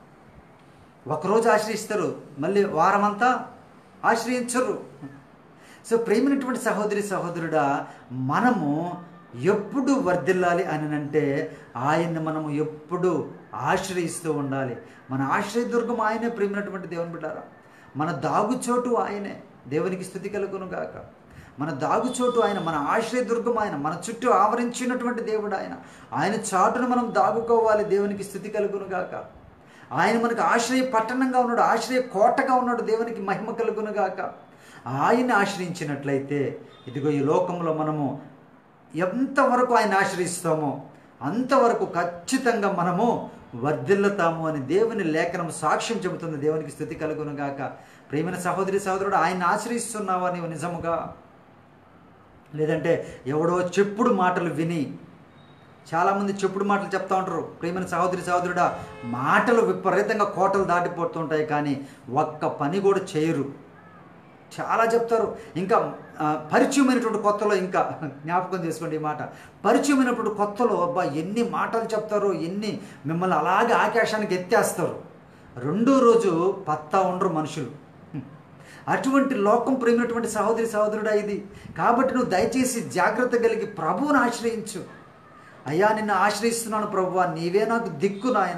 Speaker 1: ఒకరోజు ఆశ్రయిస్తారు మళ్ళీ వారమంతా ఆశ్రయించరు సో ప్రేమైనటువంటి సహోదరి సహోదరుడా మనము ఎప్పుడు వర్ధిల్లాలి అని అంటే ఆయన్ని మనము ఎప్పుడు ఆశ్రయిస్తూ ఉండాలి మన ఆశ్రయదుర్గం ఆయనే ప్రేమైనటువంటి దేవుని బిడ్డారా మన దాగుచోటు ఆయనే దేవునికి స్థుతి కలుగును గాక మన దాగుచోటు ఆయన మన ఆశ్రయదుర్గం ఆయన మన చుట్టూ ఆవరించినటువంటి దేవుడు ఆయన ఆయన చాటును మనం దాగుకోవాలి దేవునికి స్థుతి కలుగును గాక ఆయన మనకు ఆశ్రయ పట్టణంగా ఉన్నాడు ఆశ్రయ కోటగా ఉన్నాడు దేవునికి మహిమ కలుగును గాక ఆయన ఆశ్రయించినట్లయితే ఇదిగో ఈ లోకంలో మనము ఎంతవరకు ఆయన ఆశ్రయిస్తామో అంతవరకు ఖచ్చితంగా మనము వర్ధిల్లుతాము అని దేవుని లేఖనం సాక్ష్యం చెబుతుంది దేవునికి స్థుతి కలుగును గాక ప్రేమైన సహోదరి సహోదరుడు ఆయన ఆశ్రయిస్తున్నావా నీవు నిజముగా లేదంటే ఎవడో చెప్పుడు మాటలు విని చాలామంది చెప్పుడు మాటలు చెప్తా ఉంటారు ప్రేమైన సహోదరి సహోదరుడా మాటలు విపరీతంగా కోటలు దాటిపోతుంటాయి కానీ ఒక్క పని కూడా చేయరు చాలా చెప్తారు ఇంకా ఆ, పరిచయమైనటువంటి కొత్తలో ఇంకా జ్ఞాపకం చేసుకోండి ఈ మాట పరిచయమైనటువంటి కొత్తలో అబ్బా ఎన్ని మాటలు చెప్తారో ఎన్ని మిమ్మల్ని అలాగే ఆకాశానికి ఎత్తేస్తారు రెండో రోజు పత్తా ఉండరు మనుషులు అటువంటి లోకం ప్రేమినటువంటి సహోదరి సహోదరుడా ఇది కాబట్టి నువ్వు దయచేసి జాగ్రత్త కలిగి ప్రభువుని ఆశ్రయించు అయ్యా నిన్ను ఆశ్రయిస్తున్నాను ప్రభువా నీవే నాకు దిక్కు నాయన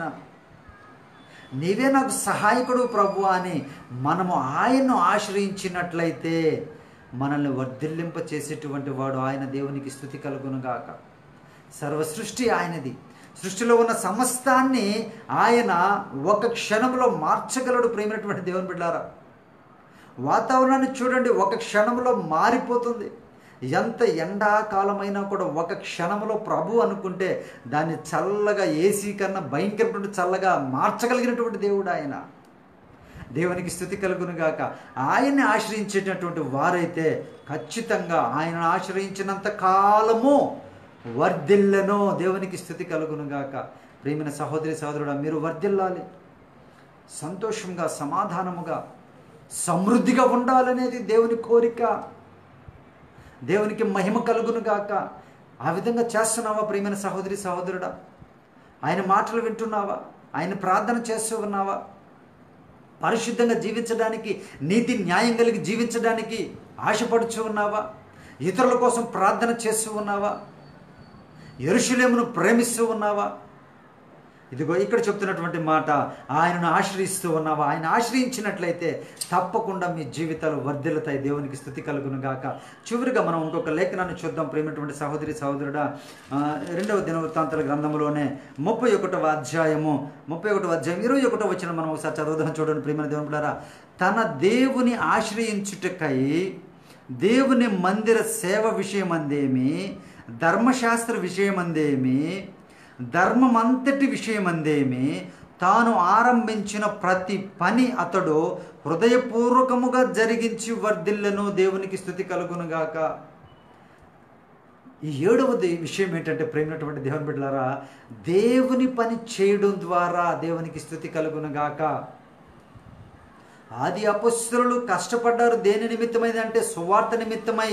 Speaker 1: నీవే నాకు సహాయకుడు ప్రభు అని మనము ఆయన్ను ఆశ్రయించినట్లయితే మనల్ని వర్ధిల్లింప చేసేటువంటి వాడు ఆయన దేవునికి స్థుతి కలుగునుగాక సర్వ సృష్టి ఆయనది సృష్టిలో ఉన్న సమస్తాన్ని ఆయన ఒక క్షణంలో మార్చగలడు ప్రేమైనటువంటి దేవుని బిడ్డారా వాతావరణాన్ని చూడండి ఒక క్షణంలో మారిపోతుంది ఎంత ఎండాకాలమైనా కూడా ఒక క్షణంలో ప్రభు అనుకుంటే దాన్ని చల్లగా ఏసీ కన్నా భయంకరమైన చల్లగా మార్చగలిగినటువంటి దేవుడు ఆయన దేవునికి స్థుతి కలుగునుగాక ఆయన్ని ఆశ్రయించేటటువంటి వారైతే ఖచ్చితంగా ఆయన ఆశ్రయించినంత కాలము వర్ధిల్లనో దేవునికి స్థుతి కలుగునుగాక ప్రేమైన సహోదరి సహోదరుడా మీరు వర్ధిల్లాలి సంతోషంగా సమాధానముగా సమృద్ధిగా ఉండాలనేది దేవుని కోరిక దేవునికి మహిమ కలుగునుగాక ఆ విధంగా చేస్తున్నావా ప్రియమైన సహోదరి సహోదరుడా ఆయన మాటలు వింటున్నావా ఆయన ప్రార్థన చేస్తూ ఉన్నావా పరిశుద్ధంగా జీవించడానికి నీతి న్యాయం కలిగి జీవించడానికి ఆశపడుచు ఉన్నావా ఇతరుల కోసం ప్రార్థన చేస్తూ ఉన్నావా ఎరుషులేమును ప్రేమిస్తూ ఉన్నావా ఇదిగో ఇక్కడ చెప్తున్నటువంటి మాట ఆయనను ఆశ్రయిస్తూ ఉన్నావా ఆయన ఆశ్రయించినట్లయితే తప్పకుండా మీ జీవితాలు వర్ధిల్లుతాయి దేవునికి స్థుతి కలుగును గాక చివరిగా మనం ఇంకొక లేఖనాన్ని చూద్దాం ప్రేమటువంటి సహోదరి సహోదరుడా ఆ, రెండవ దినవృత్తాంతాల గ్రంథంలోనే ముప్పై ఒకటవ అధ్యాయము ముప్పై ఒకటవ అధ్యాయం ఇరవై ఒకటవ వచ్చిన మనం ఒకసారి చదువుదాం చూడండి ప్రేమ దేవుని బిడ్డారా తన దేవుని ఆశ్రయించుటకై దేవుని మందిర సేవ విషయమందేమి ధర్మశాస్త్ర విషయమందేమి ధర్మమంతటి విషయమందేమి తాను ఆరంభించిన ప్రతి పని అతడు హృదయపూర్వకముగా జరిగించి వర్ధిల్లను దేవునికి స్థుతి కలుగునుగాక ఈ ఏడవది విషయం ఏంటంటే ప్రేమైనటువంటి దేవుని బిడ్డలారా దేవుని పని చేయడం ద్వారా దేవునికి స్థుతి కలుగునుగాక ఆది అపస్సులు కష్టపడ్డారు దేని నిమిత్తమైంది అంటే సువార్త నిమిత్తమై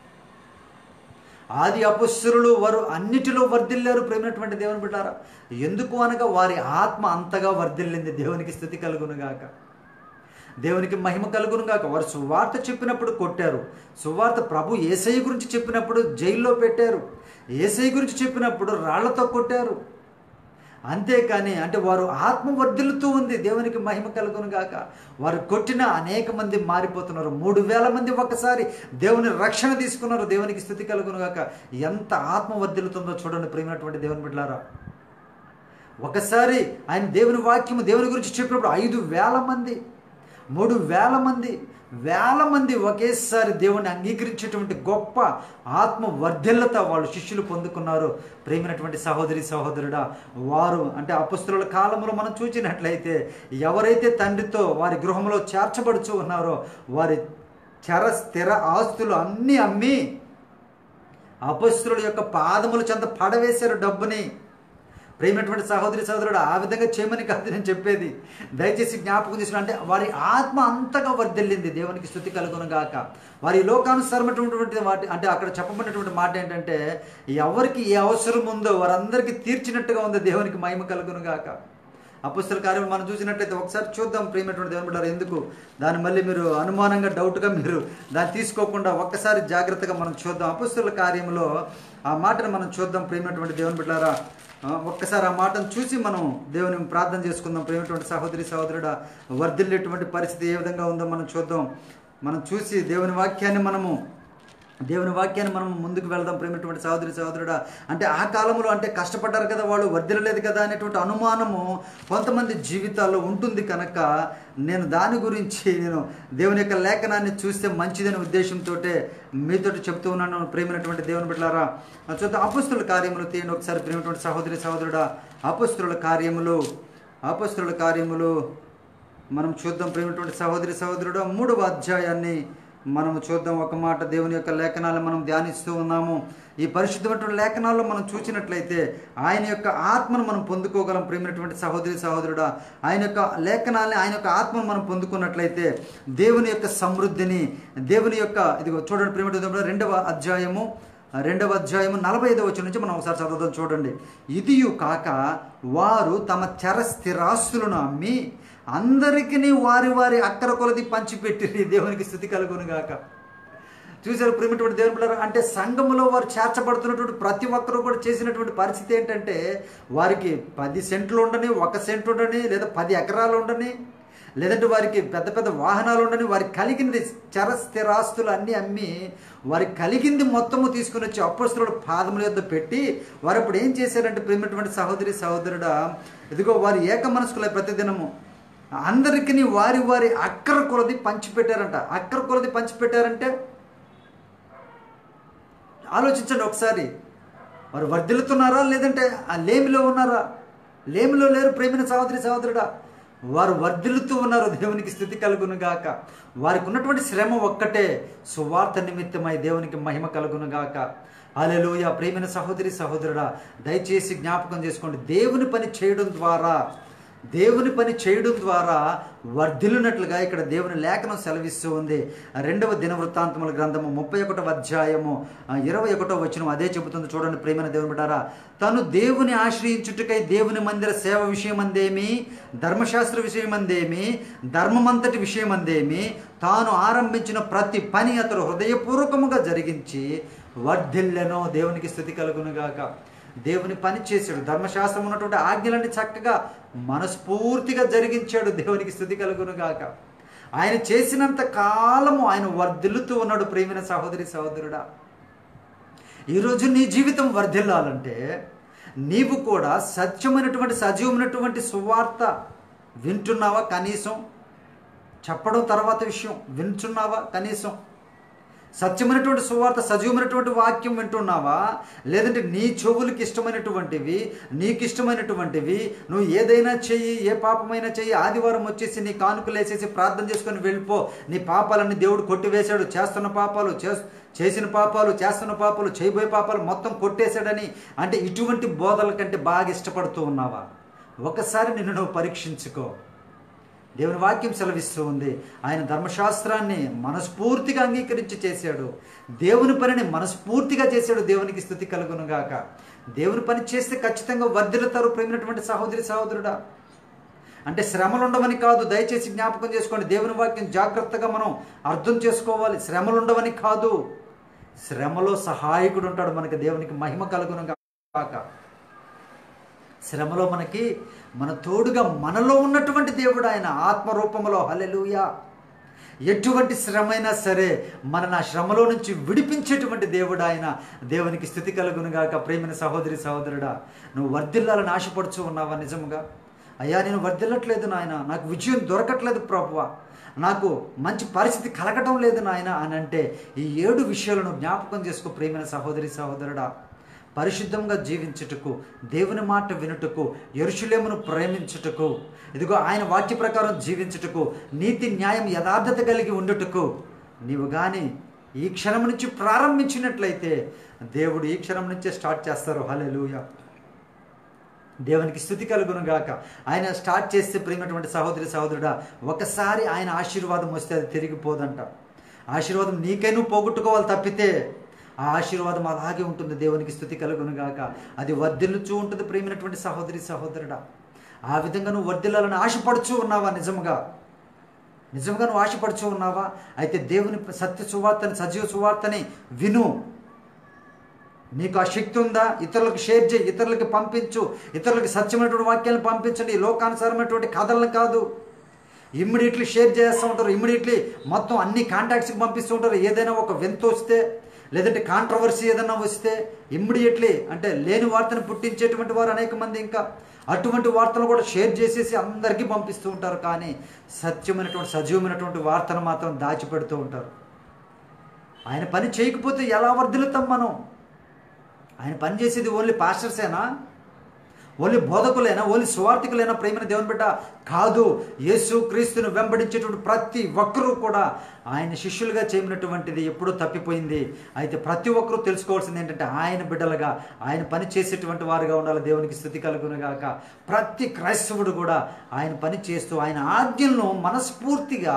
Speaker 1: ఆది అపస్సులు వారు అన్నిటిలో వర్ధిల్లారు ప్రేమైనటువంటి దేవుని బిడ్డారా ఎందుకు అనగా వారి ఆత్మ అంతగా వర్ధిల్లింది దేవునికి స్థితి కలుగునుగాక దేవునికి మహిమ కలుగునుగాక వారు సువార్త చెప్పినప్పుడు కొట్టారు సువార్త ప్రభు ఏసై గురించి చెప్పినప్పుడు జైల్లో పెట్టారు ఏసై గురించి చెప్పినప్పుడు రాళ్లతో కొట్టారు అంతేకాని అంటే వారు ఆత్మ వర్ధిల్లుతూ ఉంది దేవునికి మహిమ కలుగును గాక వారు కొట్టిన అనేక మంది మారిపోతున్నారు మూడు వేల మంది ఒక్కసారి దేవుని రక్షణ తీసుకున్నారు దేవునికి స్థుతి కలుగును గాక ఎంత ఆత్మ వర్ధిల్లుతుందో చూడండి ప్రేమైనటువంటి దేవుని బిడ్డలారా ఒకసారి ఆయన దేవుని వాక్యము దేవుని గురించి చెప్పినప్పుడు ఐదు వేల మంది మూడు వేల మంది వేల మంది ఒకేసారి దేవుని అంగీకరించేటువంటి గొప్ప ఆత్మ వర్ధిల్లత వాళ్ళు శిష్యులు పొందుకున్నారు ప్రేమైనటువంటి సహోదరి సహోదరుడా వారు అంటే అపస్తుల కాలంలో మనం చూసినట్లయితే ఎవరైతే తండ్రితో వారి గృహంలో చేర్చబడుచు ఉన్నారో వారి చర స్థిర ఆస్తులు అన్నీ అమ్మి అపస్తుల యొక్క పాదముల చెంత పడవేశారు డబ్బుని ప్రేమైనటువంటి సహోదరి సహోదరుడు ఆ విధంగా చేయమని కాదు నేను చెప్పేది దయచేసి జ్ఞాపకం చేసుకుని అంటే వారి ఆత్మ అంతగా వర్ధిల్లింది దేవునికి స్థుతి కలుగును గాక వారి లోకానుసారమైనటువంటి వాటి అంటే అక్కడ చెప్పబడినటువంటి మాట ఏంటంటే ఎవరికి ఏ అవసరం ఉందో వారందరికీ తీర్చినట్టుగా ఉంది దేవునికి మహిమ కలుగును గాక అపుస్తల కార్యం మనం చూసినట్లయితే ఒకసారి చూద్దాం ప్రేమైనటువంటి దేవుని బిడ్డారు ఎందుకు దాన్ని మళ్ళీ మీరు అనుమానంగా డౌట్గా మీరు దాన్ని తీసుకోకుండా ఒక్కసారి జాగ్రత్తగా మనం చూద్దాం అపుస్తల కార్యంలో ఆ మాటను మనం చూద్దాం ప్రేమైనటువంటి దేవుని బిడ్డారా ఆ, ఒక్కసారి ఆ మాటను చూసి మనం దేవుని ప్రార్థన చేసుకుందాం ప్రేమటువంటి సహోదరి సహోదరుడా వర్ధిల్లేటువంటి పరిస్థితి ఏ విధంగా ఉందో మనం చూద్దాం మనం చూసి దేవుని వాక్యాన్ని మనము దేవుని వాక్యాన్ని మనం ముందుకు వెళ్దాం ప్రేమటువంటి సహోదరి సహోదరుడా అంటే ఆ కాలంలో అంటే కష్టపడ్డారు కదా వాళ్ళు వర్ధిల్లలేదు కదా అనేటువంటి అనుమానము కొంతమంది జీవితాల్లో ఉంటుంది కనుక నేను దాని గురించి నేను దేవుని యొక్క లేఖనాన్ని చూస్తే మంచిదనే ఉద్దేశంతో మీతో చెప్తూ ఉన్నాను ప్రేమైనటువంటి దేవుని బిడ్డలారా చూద్దాం అపస్తుల కార్యములు తీయండి ఒకసారి ప్రేమైనటువంటి సహోదరి సహోదరుడా అపస్తుల కార్యములు అపస్తుల కార్యములు మనం చూద్దాం ప్రేమైనటువంటి సహోదరి సహోదరుడు మూడవ అధ్యాయాన్ని మనం చూద్దాం ఒక మాట దేవుని యొక్క లేఖనాలు మనం ధ్యానిస్తూ ఉన్నాము ఈ పరిశుద్ధమైనటువంటి లేఖనాల్లో మనం చూసినట్లయితే ఆయన యొక్క ఆత్మను మనం పొందుకోగలం ప్రేమైనటువంటి సహోదరి సహోదరుడా ఆయన యొక్క లేఖనాల్ని ఆయన యొక్క ఆత్మను మనం పొందుకున్నట్లయితే దేవుని యొక్క సమృద్ధిని దేవుని యొక్క ఇదిగో చూడండి ప్రేమ రెండవ అధ్యాయము రెండవ అధ్యాయము నలభై ఐదవ వచ్చిన నుంచి మనం ఒకసారి చదువుదాం చూడండి ఇదియు కాక వారు తమ చర స్థిరాస్తులను అమ్మి అందరికీ వారి వారి అక్కర కొలది పంచిపెట్టి దేవునికి స్థుతి కలుగును గాక చూసారు ప్రేమటువంటి దేవుని పిల్లలు అంటే సంఘములో వారు చేర్చబడుతున్నటువంటి ప్రతి ఒక్కరూ కూడా చేసినటువంటి పరిస్థితి ఏంటంటే వారికి పది సెంట్లు ఉండని ఒక సెంట్ ఉండని లేదా పది ఎకరాలు ఉండని లేదంటే వారికి పెద్ద పెద్ద వాహనాలు ఉండని వారికి కలిగింది చర స్థిరాస్తులు అన్నీ అమ్మి వారికి కలిగింది మొత్తము తీసుకుని వచ్చి అప్పస్తుడు పాదముల యొద్ద పెట్టి వారు అప్పుడు ఏం చేశారంటే ప్రేమటువంటి సహోదరి సహోదరుడా ఇదిగో వారి ఏక మనసుకులే ప్రతిదినము అందరికీ వారి వారి అక్కర కొలది పంచిపెట్టారంట అక్కర కొలది పంచిపెట్టారంటే ఆలోచించండి ఒకసారి వారు వర్ధిల్లుతున్నారా లేదంటే ఆ లేమిలో ఉన్నారా లేమిలో లేరు ప్రేమిన సహోదరి సహోదరుడా వారు వర్ధిల్లుతూ ఉన్నారు దేవునికి స్థితి కలుగును గాక వారికి ఉన్నటువంటి శ్రమ ఒక్కటే సువార్త నిమిత్తమై దేవునికి మహిమ కలుగును గాక అలెలుయ ప్రేమిన సహోదరి సహోదరుడా దయచేసి జ్ఞాపకం చేసుకోండి దేవుని పని చేయడం ద్వారా దేవుని పని చేయడం ద్వారా వర్ధిల్లునట్లుగా ఇక్కడ దేవుని లేఖనం సెలవిస్తూ ఉంది రెండవ దినవృత్తాంతముల గ్రంథము ముప్పై ఒకటవ అధ్యాయము ఆ, ఇరవై ఒకటో వచనం అదే చెబుతుంది చూడండి ప్రేమైన దేవుని బిడ్డారా తను దేవుని ఆశ్రయించుటకై దేవుని మందిర సేవ విషయమందేమి ధర్మశాస్త్ర విషయమందేమి ధర్మమంతటి విషయమందేమి తాను ఆరంభించిన ప్రతి పని అతడు హృదయపూర్వకముగా జరిగించి వర్ధిల్లెనో దేవునికి స్థుతి కలుగునుగాక దేవుని పని చేశాడు ధర్మశాస్త్రం ఉన్నటువంటి ఆజ్ఞలన్నీ చక్కగా మనస్ఫూర్తిగా జరిగించాడు దేవునికి స్థుతి కలుగును గాక ఆయన చేసినంత కాలము ఆయన వర్ధిల్లుతూ ఉన్నాడు ప్రేమిన సహోదరి సహోదరుడా ఈరోజు నీ జీవితం వర్ధిల్లాలంటే నీవు కూడా సత్యమైనటువంటి సజీవమైనటువంటి సువార్త వింటున్నావా కనీసం చెప్పడం తర్వాత విషయం వింటున్నావా కనీసం సత్యమైనటువంటి సువార్త సజీవమైనటువంటి వాక్యం వింటున్నావా లేదంటే నీ చెవులకి ఇష్టమైనటువంటివి నీకు ఇష్టమైనటువంటివి నువ్వు ఏదైనా చెయ్యి ఏ పాపమైనా చెయ్యి ఆదివారం వచ్చేసి నీ కానుకలు వేసేసి ప్రార్థన చేసుకొని వెళ్ళిపో నీ పాపాలన్నీ దేవుడు కొట్టివేశాడు చేస్తున్న పాపాలు చేస్- చేసిన పాపాలు చేస్తున్న పాపాలు చేయబోయే పాపాలు మొత్తం కొట్టేశాడని అంటే ఇటువంటి బోధల కంటే బాగా ఇష్టపడుతూ ఉన్నావా ఒకసారి నిన్ను నువ్వు పరీక్షించుకో దేవుని వాక్యం సెలవిస్తూ ఉంది ఆయన ధర్మశాస్త్రాన్ని మనస్ఫూర్తిగా అంగీకరించి చేశాడు దేవుని పనిని మనస్ఫూర్తిగా చేశాడు దేవునికి స్థుతి కలుగునుగాక దేవుని పని చేస్తే ఖచ్చితంగా వర్ధిల్లుతారు ప్రేమినటువంటి సహోదరి సహోదరుడా అంటే శ్రమలు ఉండవని కాదు దయచేసి జ్ఞాపకం చేసుకోండి దేవుని వాక్యం జాగ్రత్తగా మనం అర్థం చేసుకోవాలి శ్రమలు ఉండవని కాదు శ్రమలో సహాయకుడు ఉంటాడు మనకి దేవునికి మహిమ కలుగును గాక శ్రమలో మనకి మన తోడుగా మనలో ఉన్నటువంటి దేవుడు ఆయన ఆత్మరూపంలో హలెలుయా ఎటువంటి శ్రమైనా సరే మన ఆ శ్రమలో నుంచి విడిపించేటువంటి దేవుడు ఆయన దేవునికి స్థితి కలుగునుగాక ప్రేమిన సహోదరి సహోదరుడా నువ్వు వర్ధిల్లాలని ఆశపడుచు ఉన్నావా నిజముగా అయ్యా నేను వర్ధిల్లట్లేదు నాయన నాకు విజయం దొరకట్లేదు ప్రభువా నాకు మంచి పరిస్థితి కలగటం లేదు నాయన అని అంటే ఈ ఏడు విషయాలను జ్ఞాపకం చేసుకో ప్రేమైన సహోదరి సహోదరుడా పరిశుద్ధంగా జీవించుటకు దేవుని మాట వినుటకు ఎరుషులేమును ప్రేమించుటకు ఇదిగో ఆయన వాక్య ప్రకారం జీవించుటకు నీతి న్యాయం యథార్థత కలిగి ఉండుటకు నీవు కానీ ఈ క్షణం నుంచి ప్రారంభించినట్లయితే దేవుడు ఈ క్షణం నుంచే స్టార్ట్ చేస్తారు హల్లెలూయా దేవునికి స్థుతి కలుగును గాక ఆయన స్టార్ట్ చేస్తే ప్రేమటువంటి సహోదరి సహోదరుడా ఒకసారి ఆయన ఆశీర్వాదం వస్తే అది తిరిగిపోదంట ఆశీర్వాదం నీకై నువ్వు పోగొట్టుకోవాలి తప్పితే ఆ ఆశీర్వాదం అలాగే ఉంటుంది దేవునికి స్థుతి కలుగును గాక అది వర్ధిల్లుచూ ఉంటుంది ప్రేమైనటువంటి సహోదరి సహోదరుడా ఆ విధంగా నువ్వు వర్ధిల్లాలని ఆశపడుచూ ఉన్నావా నిజముగా నిజంగా నువ్వు ఆశపడుచూ ఉన్నావా అయితే దేవుని సత్య సువార్తని సజీవ సువార్తని విను నీకు ఆ శక్తి ఉందా ఇతరులకు షేర్ చేయి ఇతరులకు పంపించు ఇతరులకు సత్యమైనటువంటి వాక్యాలను పంపించండి ఈ లోకానుసారమైనటువంటి కథలను కాదు ఇమ్మీడియట్లీ షేర్ చేస్తూ ఉంటారు ఇమ్మీడియట్లీ మొత్తం అన్ని కాంటాక్ట్స్కి పంపిస్తూ ఉంటారు ఏదైనా ఒక వింత వస్తే లేదంటే కాంట్రవర్సీ ఏదైనా వస్తే ఇమ్మీడియట్లీ అంటే లేని వార్తను పుట్టించేటువంటి వారు అనేక మంది ఇంకా అటువంటి వార్తలు కూడా షేర్ చేసేసి అందరికీ పంపిస్తూ ఉంటారు కానీ సత్యమైనటువంటి సజీవమైనటువంటి వార్తను మాత్రం దాచిపెడుతూ ఉంటారు ఆయన పని చేయకపోతే ఎలా వర్ధిల్లుతాం మనం ఆయన పని చేసేది ఓన్లీ పాస్టర్సేనా ఓన్లీ బోధకులేనా ఓన్లీ సువార్థికులైనా ప్రేమైన దేవుని బిడ్డ కాదు యేసు క్రీస్తును వెంబడించేటువంటి ప్రతి ఒక్కరూ కూడా ఆయన శిష్యులుగా చేయనటువంటిది ఎప్పుడూ తప్పిపోయింది అయితే ప్రతి ఒక్కరూ తెలుసుకోవాల్సింది ఏంటంటే ఆయన బిడ్డలుగా ఆయన పని చేసేటువంటి వారుగా ఉండాలి దేవునికి స్థుతి కలుగునుగాక ప్రతి క్రైస్తవుడు కూడా ఆయన పని చేస్తూ ఆయన ఆజ్ఞలను మనస్ఫూర్తిగా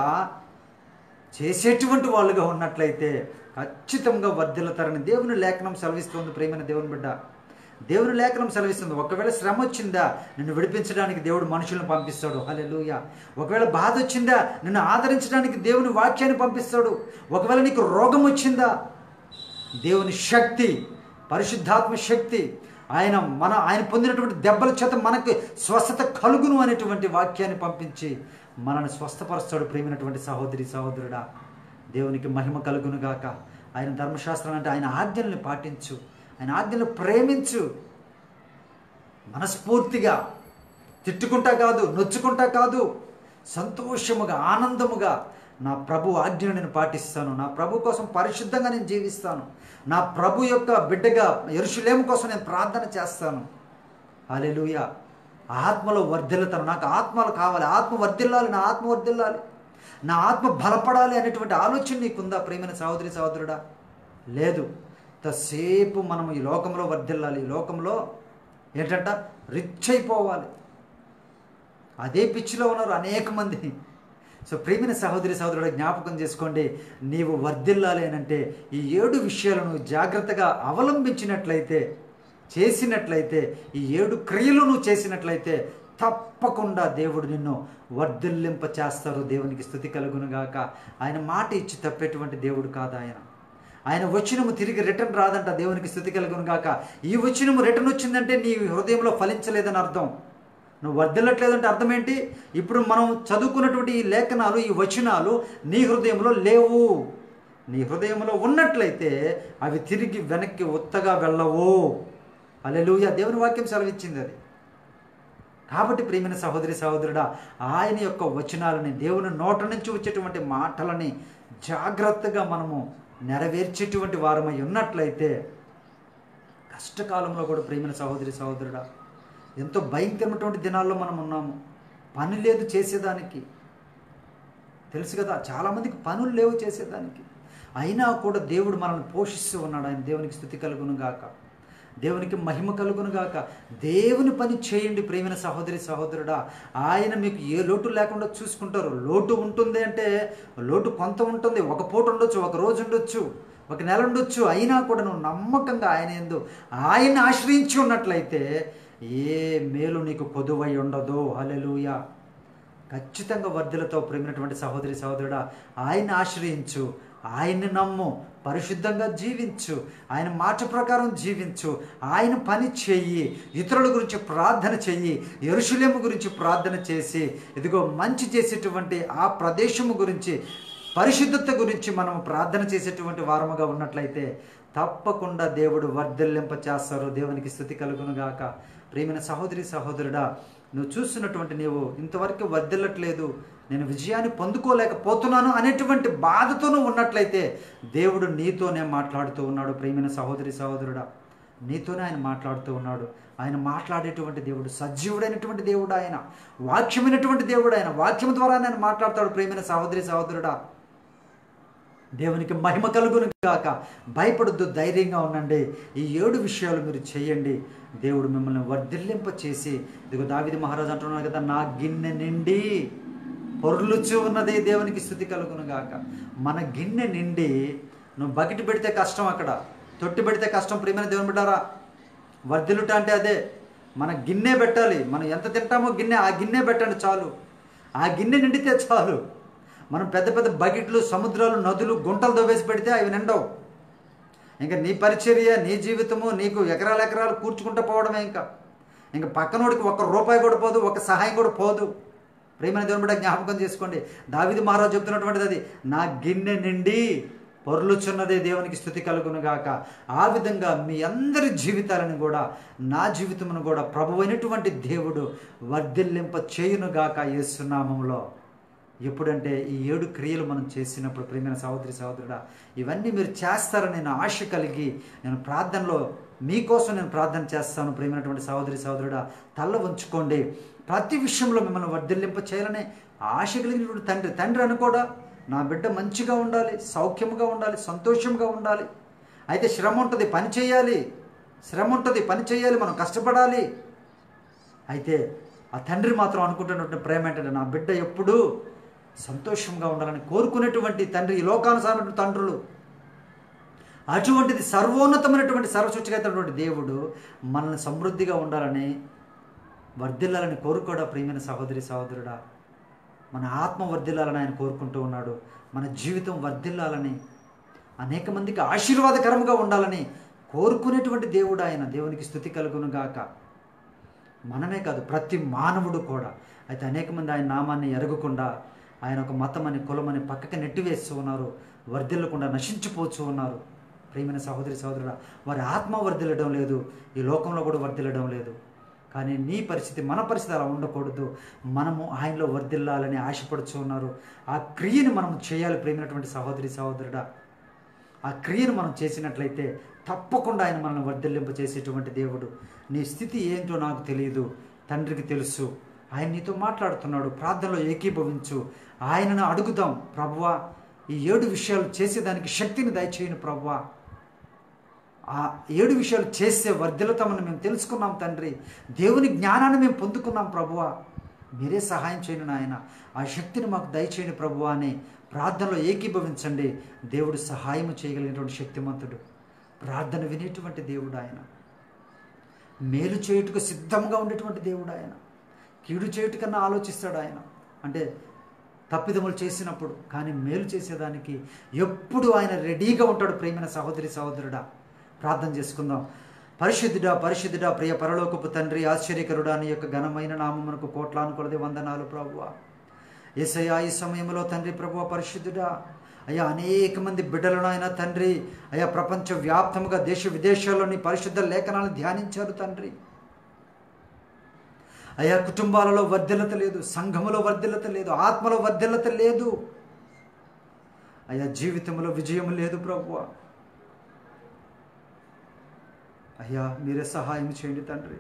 Speaker 1: చేసేటువంటి వాళ్ళుగా ఉన్నట్లయితే ఖచ్చితంగా వర్ధిల్లుతారని దేవుని లేఖనం సెలవిస్తుంది ప్రేమైన దేవుని బిడ్డ దేవుని లేఖనం సెలవిస్తుంది ఒకవేళ శ్రమ వచ్చిందా నిన్ను విడిపించడానికి దేవుడు మనుషులను పంపిస్తాడు హల్లెలూయా ఒకవేళ బాధ వచ్చిందా నిన్ను ఆదరించడానికి దేవుని వాక్యాన్ని పంపిస్తాడు ఒకవేళ నీకు రోగం వచ్చిందా దేవుని శక్తి పరిశుద్ధాత్మ శక్తి ఆయన మన ఆయన పొందినటువంటి దెబ్బల చేత మనకి స్వస్థత కలుగును అనేటువంటి వాక్యాన్ని పంపించి మనల్ని స్వస్థపరుస్తాడు ప్రేమినటువంటి సహోదరి సహోదరుడా దేవునికి మహిమ కలుగును గాక ఆయన ధర్మశాస్త్రం అంటే ఆయన ఆజ్ఞల్ని పాటించు ఆయన ఆజ్ఞలు ప్రేమించు మనస్ఫూర్తిగా తిట్టుకుంటా కాదు నొచ్చుకుంటా కాదు సంతోషముగా ఆనందముగా నా ప్రభు ఆజ్ఞను నేను పాటిస్తాను నా ప్రభు కోసం పరిశుద్ధంగా నేను జీవిస్తాను నా ప్రభు యొక్క బిడ్డగా ఎరుషులేము కోసం నేను ప్రార్థన చేస్తాను హాలెలూయ ఆత్మలో వర్ధిల్లుతాను నాకు ఆత్మలు కావాలి ఆత్మ వర్ధిల్లాలి నా ఆత్మ వర్ధిల్లాలి నా ఆత్మ బలపడాలి అనేటువంటి ఆలోచన నీకుందా ప్రేమైన సహోదరి సహోదరుడా లేదు ఎంతసేపు మనం ఈ లోకంలో వర్ధిల్లాలి ఈ లోకంలో ఏంటంట రిచ్ అయిపోవాలి అదే పిచ్చిలో ఉన్నారు అనేక మంది సో ప్రేమిన సహోదరి సహోదరుడు జ్ఞాపకం చేసుకోండి నీవు వర్ధిల్లాలి అని అంటే ఈ ఏడు విషయాలను జాగ్రత్తగా అవలంబించినట్లయితే చేసినట్లయితే ఈ ఏడు క్రియలు నువ్వు చేసినట్లయితే తప్పకుండా దేవుడు నిన్ను వర్ధిల్లింప చేస్తారు దేవునికి స్థుతి కలుగునుగాక ఆయన మాట ఇచ్చి తప్పేటువంటి దేవుడు కాదు ఆయన ఆయన వచనము తిరిగి రిటర్న్ రాదంట దేవునికి స్థుతి కలుగునుగాక ఈ వచనము రిటర్న్ వచ్చిందంటే నీ హృదయంలో ఫలించలేదని అర్థం నువ్వు వర్ధిల్లట్లేదంటే అర్థం ఏంటి ఇప్పుడు మనం చదువుకున్నటువంటి ఈ లేఖనాలు ఈ వచనాలు నీ హృదయంలో లేవు నీ హృదయంలో ఉన్నట్లయితే అవి తిరిగి వెనక్కి ఉత్తగా వెళ్ళవు అలెలుయ దేవుని వాక్యం సెలవిచ్చింది అది కాబట్టి ప్రియమైన సహోదరి సహోదరుడా ఆయన యొక్క వచనాలని దేవుని నోట నుంచి వచ్చేటువంటి మాటలని జాగ్రత్తగా మనము నెరవేర్చేటువంటి వారమై ఉన్నట్లయితే కష్టకాలంలో కూడా ప్రియమైన సహోదరి సహోదరుడా ఎంతో భయంకరమైనటువంటి దినాల్లో మనం ఉన్నాము పని లేదు చేసేదానికి తెలుసు కదా చాలామందికి పనులు లేవు చేసేదానికి అయినా కూడా దేవుడు మనల్ని పోషిస్తూ ఉన్నాడు ఆయన దేవునికి స్థుతి కలుగును గాక దేవునికి మహిమ కలుగును గాక దేవుని పని చేయండి ప్రేమైన సహోదరి సహోదరుడా ఆయన మీకు ఏ లోటు లేకుండా చూసుకుంటారు లోటు ఉంటుంది అంటే లోటు కొంత ఉంటుంది ఒక పూట ఉండొచ్చు ఒక రోజు ఉండొచ్చు ఒక నెల ఉండొచ్చు అయినా కూడా నువ్వు నమ్మకంగా ఆయన ఎందు ఆయన ఆశ్రయించి ఉన్నట్లయితే ఏ మేలు నీకు కొదువై ఉండదు హలెలుయా ఖచ్చితంగా వర్ధలతో ప్రేమినటువంటి సహోదరి సహోదరుడా ఆయన ఆశ్రయించు ఆయన్ని నమ్ము పరిశుద్ధంగా జీవించు ఆయన మాట ప్రకారం జీవించు ఆయన పని చెయ్యి ఇతరుల గురించి ప్రార్థన చెయ్యి ఎరుషులేము గురించి ప్రార్థన చేసి ఇదిగో మంచి చేసేటువంటి ఆ ప్రదేశము గురించి పరిశుద్ధత గురించి మనం ప్రార్థన చేసేటువంటి వారముగా ఉన్నట్లయితే తప్పకుండా దేవుడు వర్ధిల్లింప చేస్తారు దేవునికి స్థుతి కలుగును గాక ప్రియమైన సహోదరి సహోదరుడా నువ్వు చూస్తున్నటువంటి నీవు ఇంతవరకు వర్ధిల్లట్లేదు నేను విజయాన్ని పొందుకోలేకపోతున్నాను అనేటువంటి బాధతో నువ్వు ఉన్నట్లయితే దేవుడు నీతోనే మాట్లాడుతూ ఉన్నాడు ప్రియమైన సహోదరి సహోదరుడా నీతోనే ఆయన మాట్లాడుతూ ఉన్నాడు ఆయన మాట్లాడేటువంటి దేవుడు సజీవుడైనటువంటి దేవుడు ఆయన వాక్యమైనటువంటి దేవుడు ఆయన వాక్యం ద్వారా ఆయన మాట్లాడతాడు ప్రియమైన సహోదరి సహోదరుడా దేవునికి మహిమ కలుగును గాక భయపడొద్దు ధైర్యంగా ఉండండి ఈ ఏడు విషయాలు మీరు చేయండి దేవుడు మిమ్మల్ని వర్ధిల్లింప చేసి ఇదిగో దావిది మహారాజు అంటున్నాడు కదా నా గిన్నె నిండి పొర్లుచు ఉన్నది దేవునికి స్థుతి కలుగును గాక మన గిన్నె నిండి నువ్వు బకెట్ పెడితే కష్టం అక్కడ తొట్టి పెడితే కష్టం ప్రియమైన దేవుని బిడ్డారా వర్ధిల్లుట అంటే అదే మన గిన్నె పెట్టాలి మనం ఎంత తింటామో గిన్నె ఆ గిన్నె పెట్టండి చాలు ఆ గిన్నె నిండితే చాలు మనం పెద్ద పెద్ద బకెట్లు సముద్రాలు నదులు గుంటలు దవ్వేసి పెడితే అవి నిండవు ఇంకా నీ పరిచర్య నీ జీవితము నీకు ఎకరాల ఎకరాలు కూర్చుకుంటూ పోవడమే ఇంకా ఇంకా పక్కనోడికి ఒక్క రూపాయి కూడా పోదు ఒక సహాయం కూడా పోదు ప్రేమైన దేవుని బిడ్డ జ్ఞాపకం చేసుకోండి దావిది మహారాజు చెప్తున్నటువంటిది అది నా గిన్నె నిండి పొర్లుచున్నదే దేవునికి స్థుతి కలుగును గాక ఆ విధంగా మీ అందరి జీవితాలను కూడా నా జీవితమును కూడా ప్రభువైనటువంటి దేవుడు వర్ధిల్లింప చేయునుగాక యేసునామంలో ఎప్పుడంటే ఈ ఏడు క్రియలు మనం చేసినప్పుడు ప్రేమైన సహోదరి సహోదరుడా ఇవన్నీ మీరు చేస్తారని నేను ఆశ కలిగి నేను ప్రార్థనలో మీకోసం నేను ప్రార్థన చేస్తాను ప్రేమైనటువంటి సహోదరి సహోదరుడా తల్ల ఉంచుకోండి ప్రతి విషయంలో మిమ్మల్ని వర్ధిల్లింప చేయాలని ఆశ కలిగినటువంటి తండ్రి తండ్రి అనుకోడా నా బిడ్డ మంచిగా ఉండాలి సౌఖ్యంగా ఉండాలి సంతోషంగా ఉండాలి అయితే శ్రమ ఉంటుంది పని చేయాలి శ్రమ ఉంటుంది పని చేయాలి మనం కష్టపడాలి అయితే ఆ తండ్రి మాత్రం అనుకుంటున్నటువంటి ప్రేమ ఏంటంటే నా బిడ్డ ఎప్పుడూ సంతోషంగా ఉండాలని కోరుకునేటువంటి తండ్రి ఈ లోకానుసారమైన తండ్రులు అటువంటిది సర్వోన్నతమైనటువంటి సర్వసూచికమైనటువంటి దేవుడు మనల్ని సమృద్ధిగా ఉండాలని వర్ధిల్లాలని కోరుకోడా ప్రియమైన సహోదరి సహోదరుడా మన ఆత్మ వర్ధిల్లాలని ఆయన కోరుకుంటూ ఉన్నాడు మన జీవితం వర్ధిల్లాలని అనేక మందికి ఆశీర్వాదకరంగా ఉండాలని కోరుకునేటువంటి దేవుడు ఆయన దేవునికి స్థుతి కలుగును గాక మనమే కాదు ప్రతి మానవుడు కూడా అయితే అనేక మంది ఆయన నామాన్ని ఎరగకుండా ఆయన ఒక మతం అని కులం అని పక్కకి నెట్టివేస్తూ ఉన్నారు వర్ధిల్లకుండా నశించిపోతూ ఉన్నారు ప్రియమైన సహోదరి సహోదరుడా వారి ఆత్మ వర్ధిల్లడం లేదు ఈ లోకంలో కూడా వర్ధిల్లడం లేదు కానీ నీ పరిస్థితి మన పరిస్థితి అలా ఉండకూడదు మనము ఆయనలో వర్ధిల్లాలని ఆశపడుచు ఉన్నారు ఆ క్రియను మనం చేయాలి ప్రేమైనటువంటి సహోదరి సహోదరుడా ఆ క్రియను మనం చేసినట్లయితే తప్పకుండా ఆయన మనల్ని వర్ధిల్లింప చేసేటువంటి దేవుడు నీ స్థితి ఏంటో నాకు తెలియదు తండ్రికి తెలుసు ఆయన నీతో మాట్లాడుతున్నాడు ప్రార్థనలో ఏకీభవించు ఆయనను అడుగుదాం ప్రభువా ఈ ఏడు విషయాలు చేసేదానికి శక్తిని దయచేయను ప్రభువా ఆ ఏడు విషయాలు చేసే వర్ధిల్లుతామని మేము తెలుసుకున్నాం తండ్రి దేవుని జ్ఞానాన్ని మేము పొందుకున్నాం ప్రభువా మీరే సహాయం చేయను నాయన ఆ శక్తిని మాకు దయచేయని ప్రభువా అని ప్రార్థనలో ఏకీభవించండి దేవుడు సహాయం చేయగలిగినటువంటి శక్తిమంతుడు ప్రార్థన వినేటువంటి దేవుడు ఆయన మేలు చేయుటకు సిద్ధంగా ఉండేటువంటి దేవుడు ఆయన కీడు చేయుటకన్నా ఆలోచిస్తాడు ఆయన అంటే తప్పిదములు చేసినప్పుడు కానీ మేలు చేసేదానికి ఎప్పుడు ఆయన రెడీగా ఉంటాడు ప్రేమైన సహోదరి సహోదరుడా ప్రార్థన చేసుకుందాం పరిశుద్ధుడా పరిశుద్ధుడా ప్రియ పరలోకపు తండ్రి ఆశ్చర్యకరుడా నీ యొక్క ఘనమైన నామమునకు కోట్లాను కొలది వందనాలు ప్రభువా ఏసయ్యా ఈ సమయంలో తండ్రి ప్రభువ పరిశుద్ధుడా అయ్యా అనేక మంది బిడ్డలను ఆయన తండ్రి అయ్యా ప్రపంచ వ్యాప్తముగా దేశ విదేశాల్లోని పరిశుద్ధ లేఖనాలను ధ్యానించారు తండ్రి అయ్యా కుటుంబాలలో వర్ధిల్లత లేదు సంఘములో వర్ధిల్లత లేదు ఆత్మలో వర్ధిల్లత లేదు అయ్యా జీవితంలో విజయం లేదు ప్రభువ అయ్యా మీరే సహాయం చేయండి తండ్రి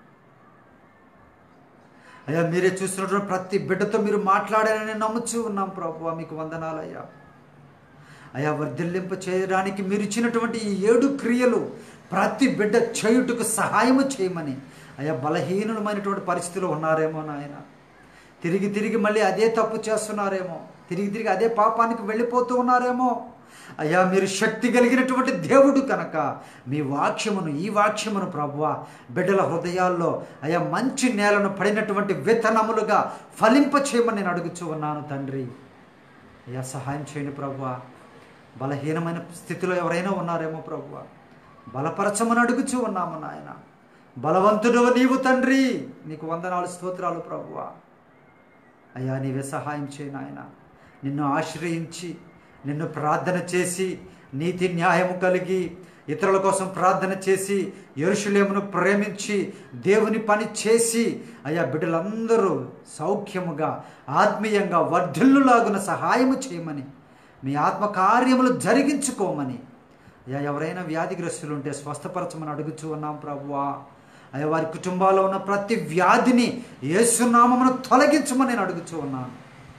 Speaker 1: అయ్యా మీరే చూస్తున్నటువంటి ప్రతి బిడ్డతో మీరు మాట్లాడారని నమ్ముచూ ఉన్నాం ప్రభు మీకు వందనాలయ్యా అయ్యా వర్ధిల్లింప చేయడానికి మీరు ఇచ్చినటువంటి ఈ ఏడు క్రియలు ప్రతి బిడ్డ చేయుటకు సహాయము చేయమని అయ్యా బలహీనమైనటువంటి పరిస్థితిలో ఉన్నారేమో నాయన తిరిగి తిరిగి మళ్ళీ అదే తప్పు చేస్తున్నారేమో తిరిగి తిరిగి అదే పాపానికి వెళ్ళిపోతూ ఉన్నారేమో అయ్యా మీరు శక్తి కలిగినటువంటి దేవుడు కనుక మీ వాక్యమును ఈ వాక్యమును ప్రభువ బిడ్డల హృదయాల్లో అయ్యా మంచి నేలను పడినటువంటి విత్తనములుగా ఫలింప చేయమని నేను అడుగుచూ ఉన్నాను తండ్రి అయ్యా సహాయం చేయండి ప్రభువ బలహీనమైన స్థితిలో ఎవరైనా ఉన్నారేమో ప్రభువ బలపరచమని అడుగుచూ ఉన్నాము నాయన బలవంతుడు నీవు తండ్రి నీకు వందనాలు స్తోత్రాలు ప్రభువ అయ్యా నీవే సహాయం చేయి నాయన నిన్ను ఆశ్రయించి నిన్ను ప్రార్థన చేసి నీతి న్యాయము కలిగి ఇతరుల కోసం ప్రార్థన చేసి యరుషులేమును ప్రేమించి దేవుని పని చేసి అయ్యా బిడ్డలందరూ సౌఖ్యముగా ఆత్మీయంగా వర్ధిల్లులాగున సహాయము చేయమని మీ ఆత్మ కార్యములు జరిగించుకోమని అయ్యా ఎవరైనా వ్యాధిగ్రస్తులు ఉంటే స్వస్థపరచమని అడుగుచూ ఉన్నాం ప్రభువా అయ్యా వారి కుటుంబాల్లో ఉన్న ప్రతి వ్యాధిని ఏసునామమును తొలగించమని నేను అడుగుచూ ఉన్నాను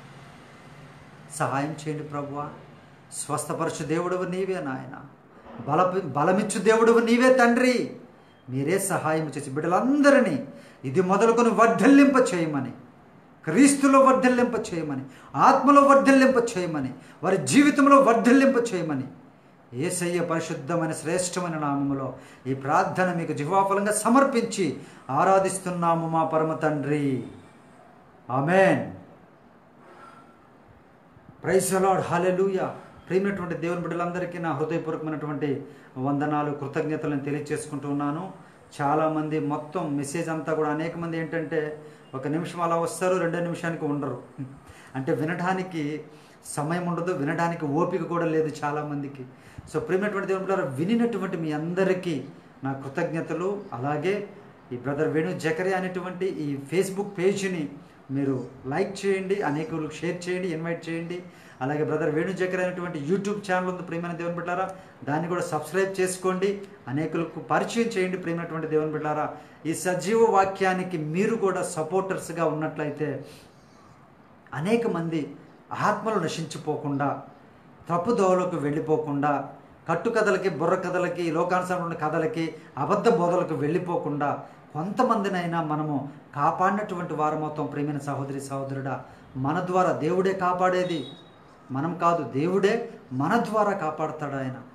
Speaker 1: సహాయం చేయండి ప్రభువా స్వస్థపరచు దేవుడవు నీవే నాయన బల బలమిచ్చు దేవుడవు నీవే తండ్రి మీరే సహాయం చేసి బిడ్డలందరినీ ఇది మొదలుకొని వర్ధల్లింప చేయమని క్రీస్తులో వర్ధల్లింప చేయమని ఆత్మలో వర్ధల్లింప చేయమని వారి జీవితంలో వర్ధల్లింప చేయమని ఏసయ్య పరిశుద్ధమైన శ్రేష్టమైన నామములో ఈ ప్రార్థన మీకు జిహ్వాఫలంగా సమర్పించి ఆరాధిస్తున్నాము మా పరమ తండ్రి ఆమెన్ ప్రైజ్ అలాడ్ హాలెలూయ ప్రేమైనటువంటి దేవుని బిడ్డలందరికీ నా హృదయపూర్వకమైనటువంటి వందనాలు కృతజ్ఞతలను తెలియజేసుకుంటూ ఉన్నాను చాలామంది మొత్తం మెసేజ్ అంతా కూడా అనేక మంది ఏంటంటే ఒక నిమిషం అలా వస్తారు రెండో నిమిషానికి ఉండరు అంటే వినడానికి సమయం ఉండదు వినడానికి ఓపిక కూడా లేదు చాలామందికి సో ప్రేమైనటువంటి దేవుని బిడ్డలారా వినినటువంటి మీ అందరికీ నా కృతజ్ఞతలు అలాగే ఈ బ్రదర్ వేణు జకరే అనేటువంటి ఈ ఫేస్బుక్ పేజీని మీరు లైక్ చేయండి అనేకులకు షేర్ చేయండి ఇన్వైట్ చేయండి అలాగే బ్రదర్ వేణు జకర్ అనేటువంటి యూట్యూబ్ ఛానల్ ఉంది ప్రేమైన దేవుని బిడ్డారా దాన్ని కూడా సబ్స్క్రైబ్ చేసుకోండి అనేకులకు పరిచయం చేయండి ప్రేమైనటువంటి దేవుని బిడ్డారా ఈ సజీవ వాక్యానికి మీరు కూడా సపోర్టర్స్గా ఉన్నట్లయితే అనేక మంది ఆత్మలు నశించిపోకుండా తప్పుదోవలకు వెళ్ళిపోకుండా కట్టుకథలకి బుర్ర కథలకి లోకానుసారమైన కథలకి అబద్ధ బోధలకు వెళ్ళిపోకుండా కొంతమందినైనా మనము కాపాడినటువంటి వారు మొత్తం ప్రేమైన సహోదరి సహోదరుడా మన ద్వారా దేవుడే కాపాడేది మనం కాదు దేవుడే మన ద్వారా కాపాడతాడు ఆయన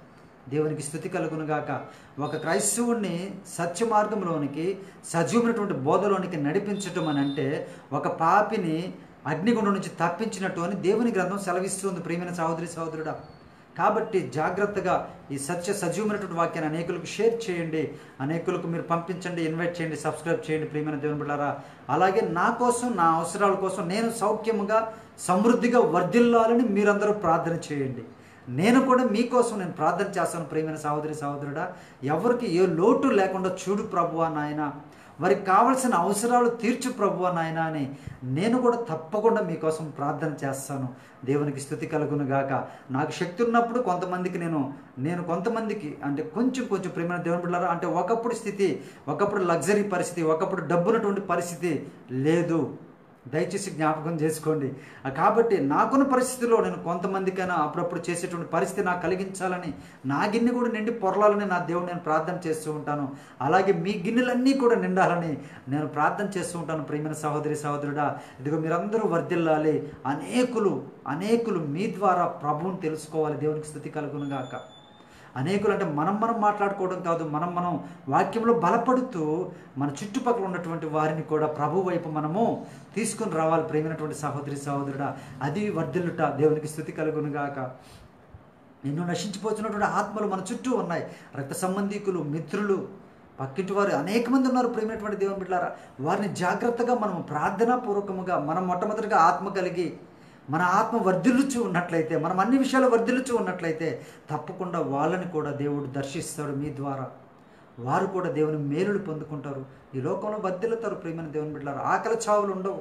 Speaker 1: దేవునికి స్థుతి కలుగును గాక ఒక క్రైస్తవుణ్ణి సత్య మార్గంలోనికి సజీవమైనటువంటి బోధలోనికి నడిపించటం అని అంటే ఒక పాపిని అగ్నిగుండం నుంచి తప్పించినట్టు అని దేవుని గ్రంథం సెలవిస్తుంది ప్రియమైన సహోదరి సహోదరుడా కాబట్టి జాగ్రత్తగా ఈ సత్య సజీవమైనటువంటి వాక్యాన్ని అనేకులకు షేర్ చేయండి అనేకులకు మీరు పంపించండి ఇన్వైట్ చేయండి సబ్స్క్రైబ్ చేయండి ప్రియమైన దేవుని బిడ్డారా అలాగే నా కోసం నా అవసరాల కోసం నేను సౌఖ్యముగా సమృద్ధిగా వర్ధిల్లాలని మీరందరూ ప్రార్థన చేయండి నేను కూడా మీకోసం నేను ప్రార్థన చేస్తాను ప్రియమైన సహోదరి సహోదరుడా ఎవరికి ఏ లోటు లేకుండా చూడు ప్రభువా నాయన వారికి కావలసిన అవసరాలు తీర్చు ప్రభువా నాయన అని నేను కూడా తప్పకుండా మీకోసం ప్రార్థన చేస్తాను దేవునికి స్థుతి కలుగును గాక నాకు శక్తి ఉన్నప్పుడు కొంతమందికి నేను నేను కొంతమందికి అంటే కొంచెం కొంచెం ప్రేమైన దేవుని బిడ్డారా అంటే ఒకప్పుడు స్థితి ఒకప్పుడు లగ్జరీ పరిస్థితి ఒకప్పుడు డబ్బున్నటువంటి పరిస్థితి లేదు దయచేసి జ్ఞాపకం చేసుకోండి ఆ కాబట్టి నాకున్న పరిస్థితిలో నేను కొంతమందికైనా అప్పుడప్పుడు చేసేటువంటి పరిస్థితి నాకు కలిగించాలని నా గిన్నె కూడా నిండి పొరలాలని నా దేవుడు నేను ప్రార్థన చేస్తూ ఉంటాను అలాగే మీ గిన్నెలన్నీ కూడా నిండాలని నేను ప్రార్థన చేస్తూ ఉంటాను ప్రియమైన సహోదరి సహోదరుడా ఇదిగో మీరందరూ వర్ధిల్లాలి అనేకులు అనేకులు మీ ద్వారా ప్రభువుని తెలుసుకోవాలి దేవునికి స్థుతి కలుగును గాక అనేకులు అంటే మనం మనం మాట్లాడుకోవడం కాదు మనం మనం వాక్యంలో బలపడుతూ మన చుట్టుపక్కల ఉన్నటువంటి వారిని కూడా ప్రభు వైపు మనము తీసుకుని రావాలి ప్రేమైనటువంటి సహోదరి సహోదరుడా అది వర్ధిల్లుట దేవునికి స్థుతి కలుగునుగాక ఎన్నో నశించిపోతున్నటువంటి ఆత్మలు మన చుట్టూ ఉన్నాయి రక్త సంబంధీకులు మిత్రులు పక్కింటి వారు అనేక మంది ఉన్నారు ప్రేమైనటువంటి దేవుని బిడ్డారా వారిని జాగ్రత్తగా మనం ప్రార్థనాపూర్వకముగా మనం మొట్టమొదటిగా ఆత్మ కలిగి మన ఆత్మ వర్ధిల్లుచు ఉన్నట్లయితే మనం అన్ని విషయాలు వర్ధిల్లుచు ఉన్నట్లయితే తప్పకుండా వాళ్ళని కూడా దేవుడు దర్శిస్తాడు మీ ద్వారా వారు కూడా దేవుని మేలులు పొందుకుంటారు ఈ లోకంలో వర్ధిల్లుతారు ప్రేమైన దేవుని బిడ్డలారు ఆకలి చావులు ఉండవు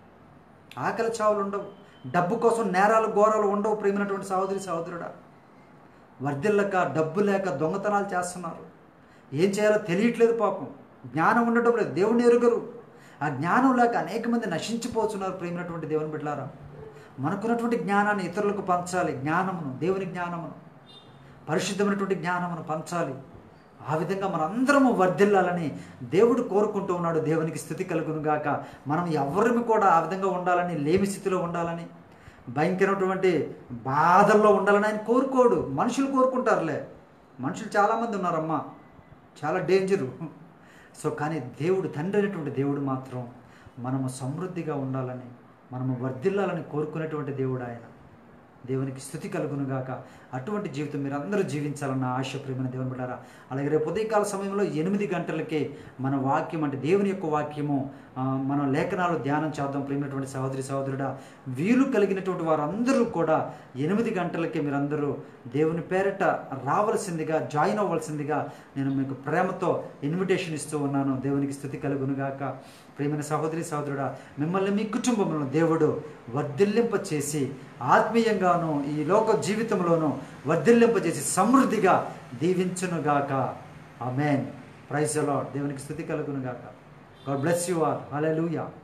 Speaker 1: ఆకలి చావులు ఉండవు డబ్బు కోసం నేరాలు ఘోరాలు ఉండవు ప్రేమైనటువంటి సహోదరి సహోదరుడా వర్ధిల్లక డబ్బు లేక దొంగతనాలు చేస్తున్నారు ఏం చేయాలో తెలియట్లేదు పాపం జ్ఞానం ఉండటం లేదు దేవుని ఎరుగరు ఆ జ్ఞానం లేక అనేక మంది నశించిపోతున్నారు ప్రేమైనటువంటి దేవుని బిడ్డలారా మనకున్నటువంటి జ్ఞానాన్ని ఇతరులకు పంచాలి జ్ఞానమును దేవుని జ్ఞానమును పరిశుద్ధమైనటువంటి జ్ఞానమును పంచాలి ఆ విధంగా మనందరము వర్ధిల్లాలని దేవుడు కోరుకుంటూ ఉన్నాడు దేవునికి స్థితి కలుగును గాక మనం ఎవరిని కూడా ఆ విధంగా ఉండాలని లేమి స్థితిలో ఉండాలని భయంకరమైనటువంటి బాధల్లో ఉండాలని ఆయన కోరుకోడు మనుషులు కోరుకుంటారులే మనుషులు చాలామంది ఉన్నారమ్మా చాలా డేంజరు సో కానీ దేవుడు తండ్రి అయినటువంటి దేవుడు మాత్రం మనము సమృద్ధిగా ఉండాలని మనము వర్ధిల్లాలని కోరుకునేటువంటి దేవుడు ఆయన దేవునికి స్థుతి కలుగునుగాక అటువంటి జీవితం మీరు అందరూ జీవించాలన్న ఆశ ప్రేమైన దేవుని బిడ్డారా అలాగే రేపు ఉదయకాల సమయంలో ఎనిమిది గంటలకే మన వాక్యం అంటే దేవుని యొక్క వాక్యము ఆ, మనం లేఖనాలు ధ్యానం చేద్దాం ప్రేమైనటువంటి సహోదరి సహోదరుడా వీలు కలిగినటువంటి వారందరూ కూడా ఎనిమిది గంటలకే మీరందరూ దేవుని పేరట రావలసిందిగా జాయిన్ అవ్వాల్సిందిగా నేను మీకు ప్రేమతో ఇన్విటేషన్ ఇస్తూ ఉన్నాను దేవునికి స్థుతి కలుగునుగాక ప్రేమైన సహోదరి సహోదరుడా మిమ్మల్ని మీ కుటుంబంలో దేవుడు వర్ధిల్లింప చేసి ఆత్మీయంగాను ఈ లోక జీవితంలోనూ వర్ధిల్లింప చేసి సమృద్ధిగా దీవించునుగాక ఆమెన్ ప్రైజ్ లాడ్ దేవునికి స్థుతి కలుగునుగాక God bless you all hallelujah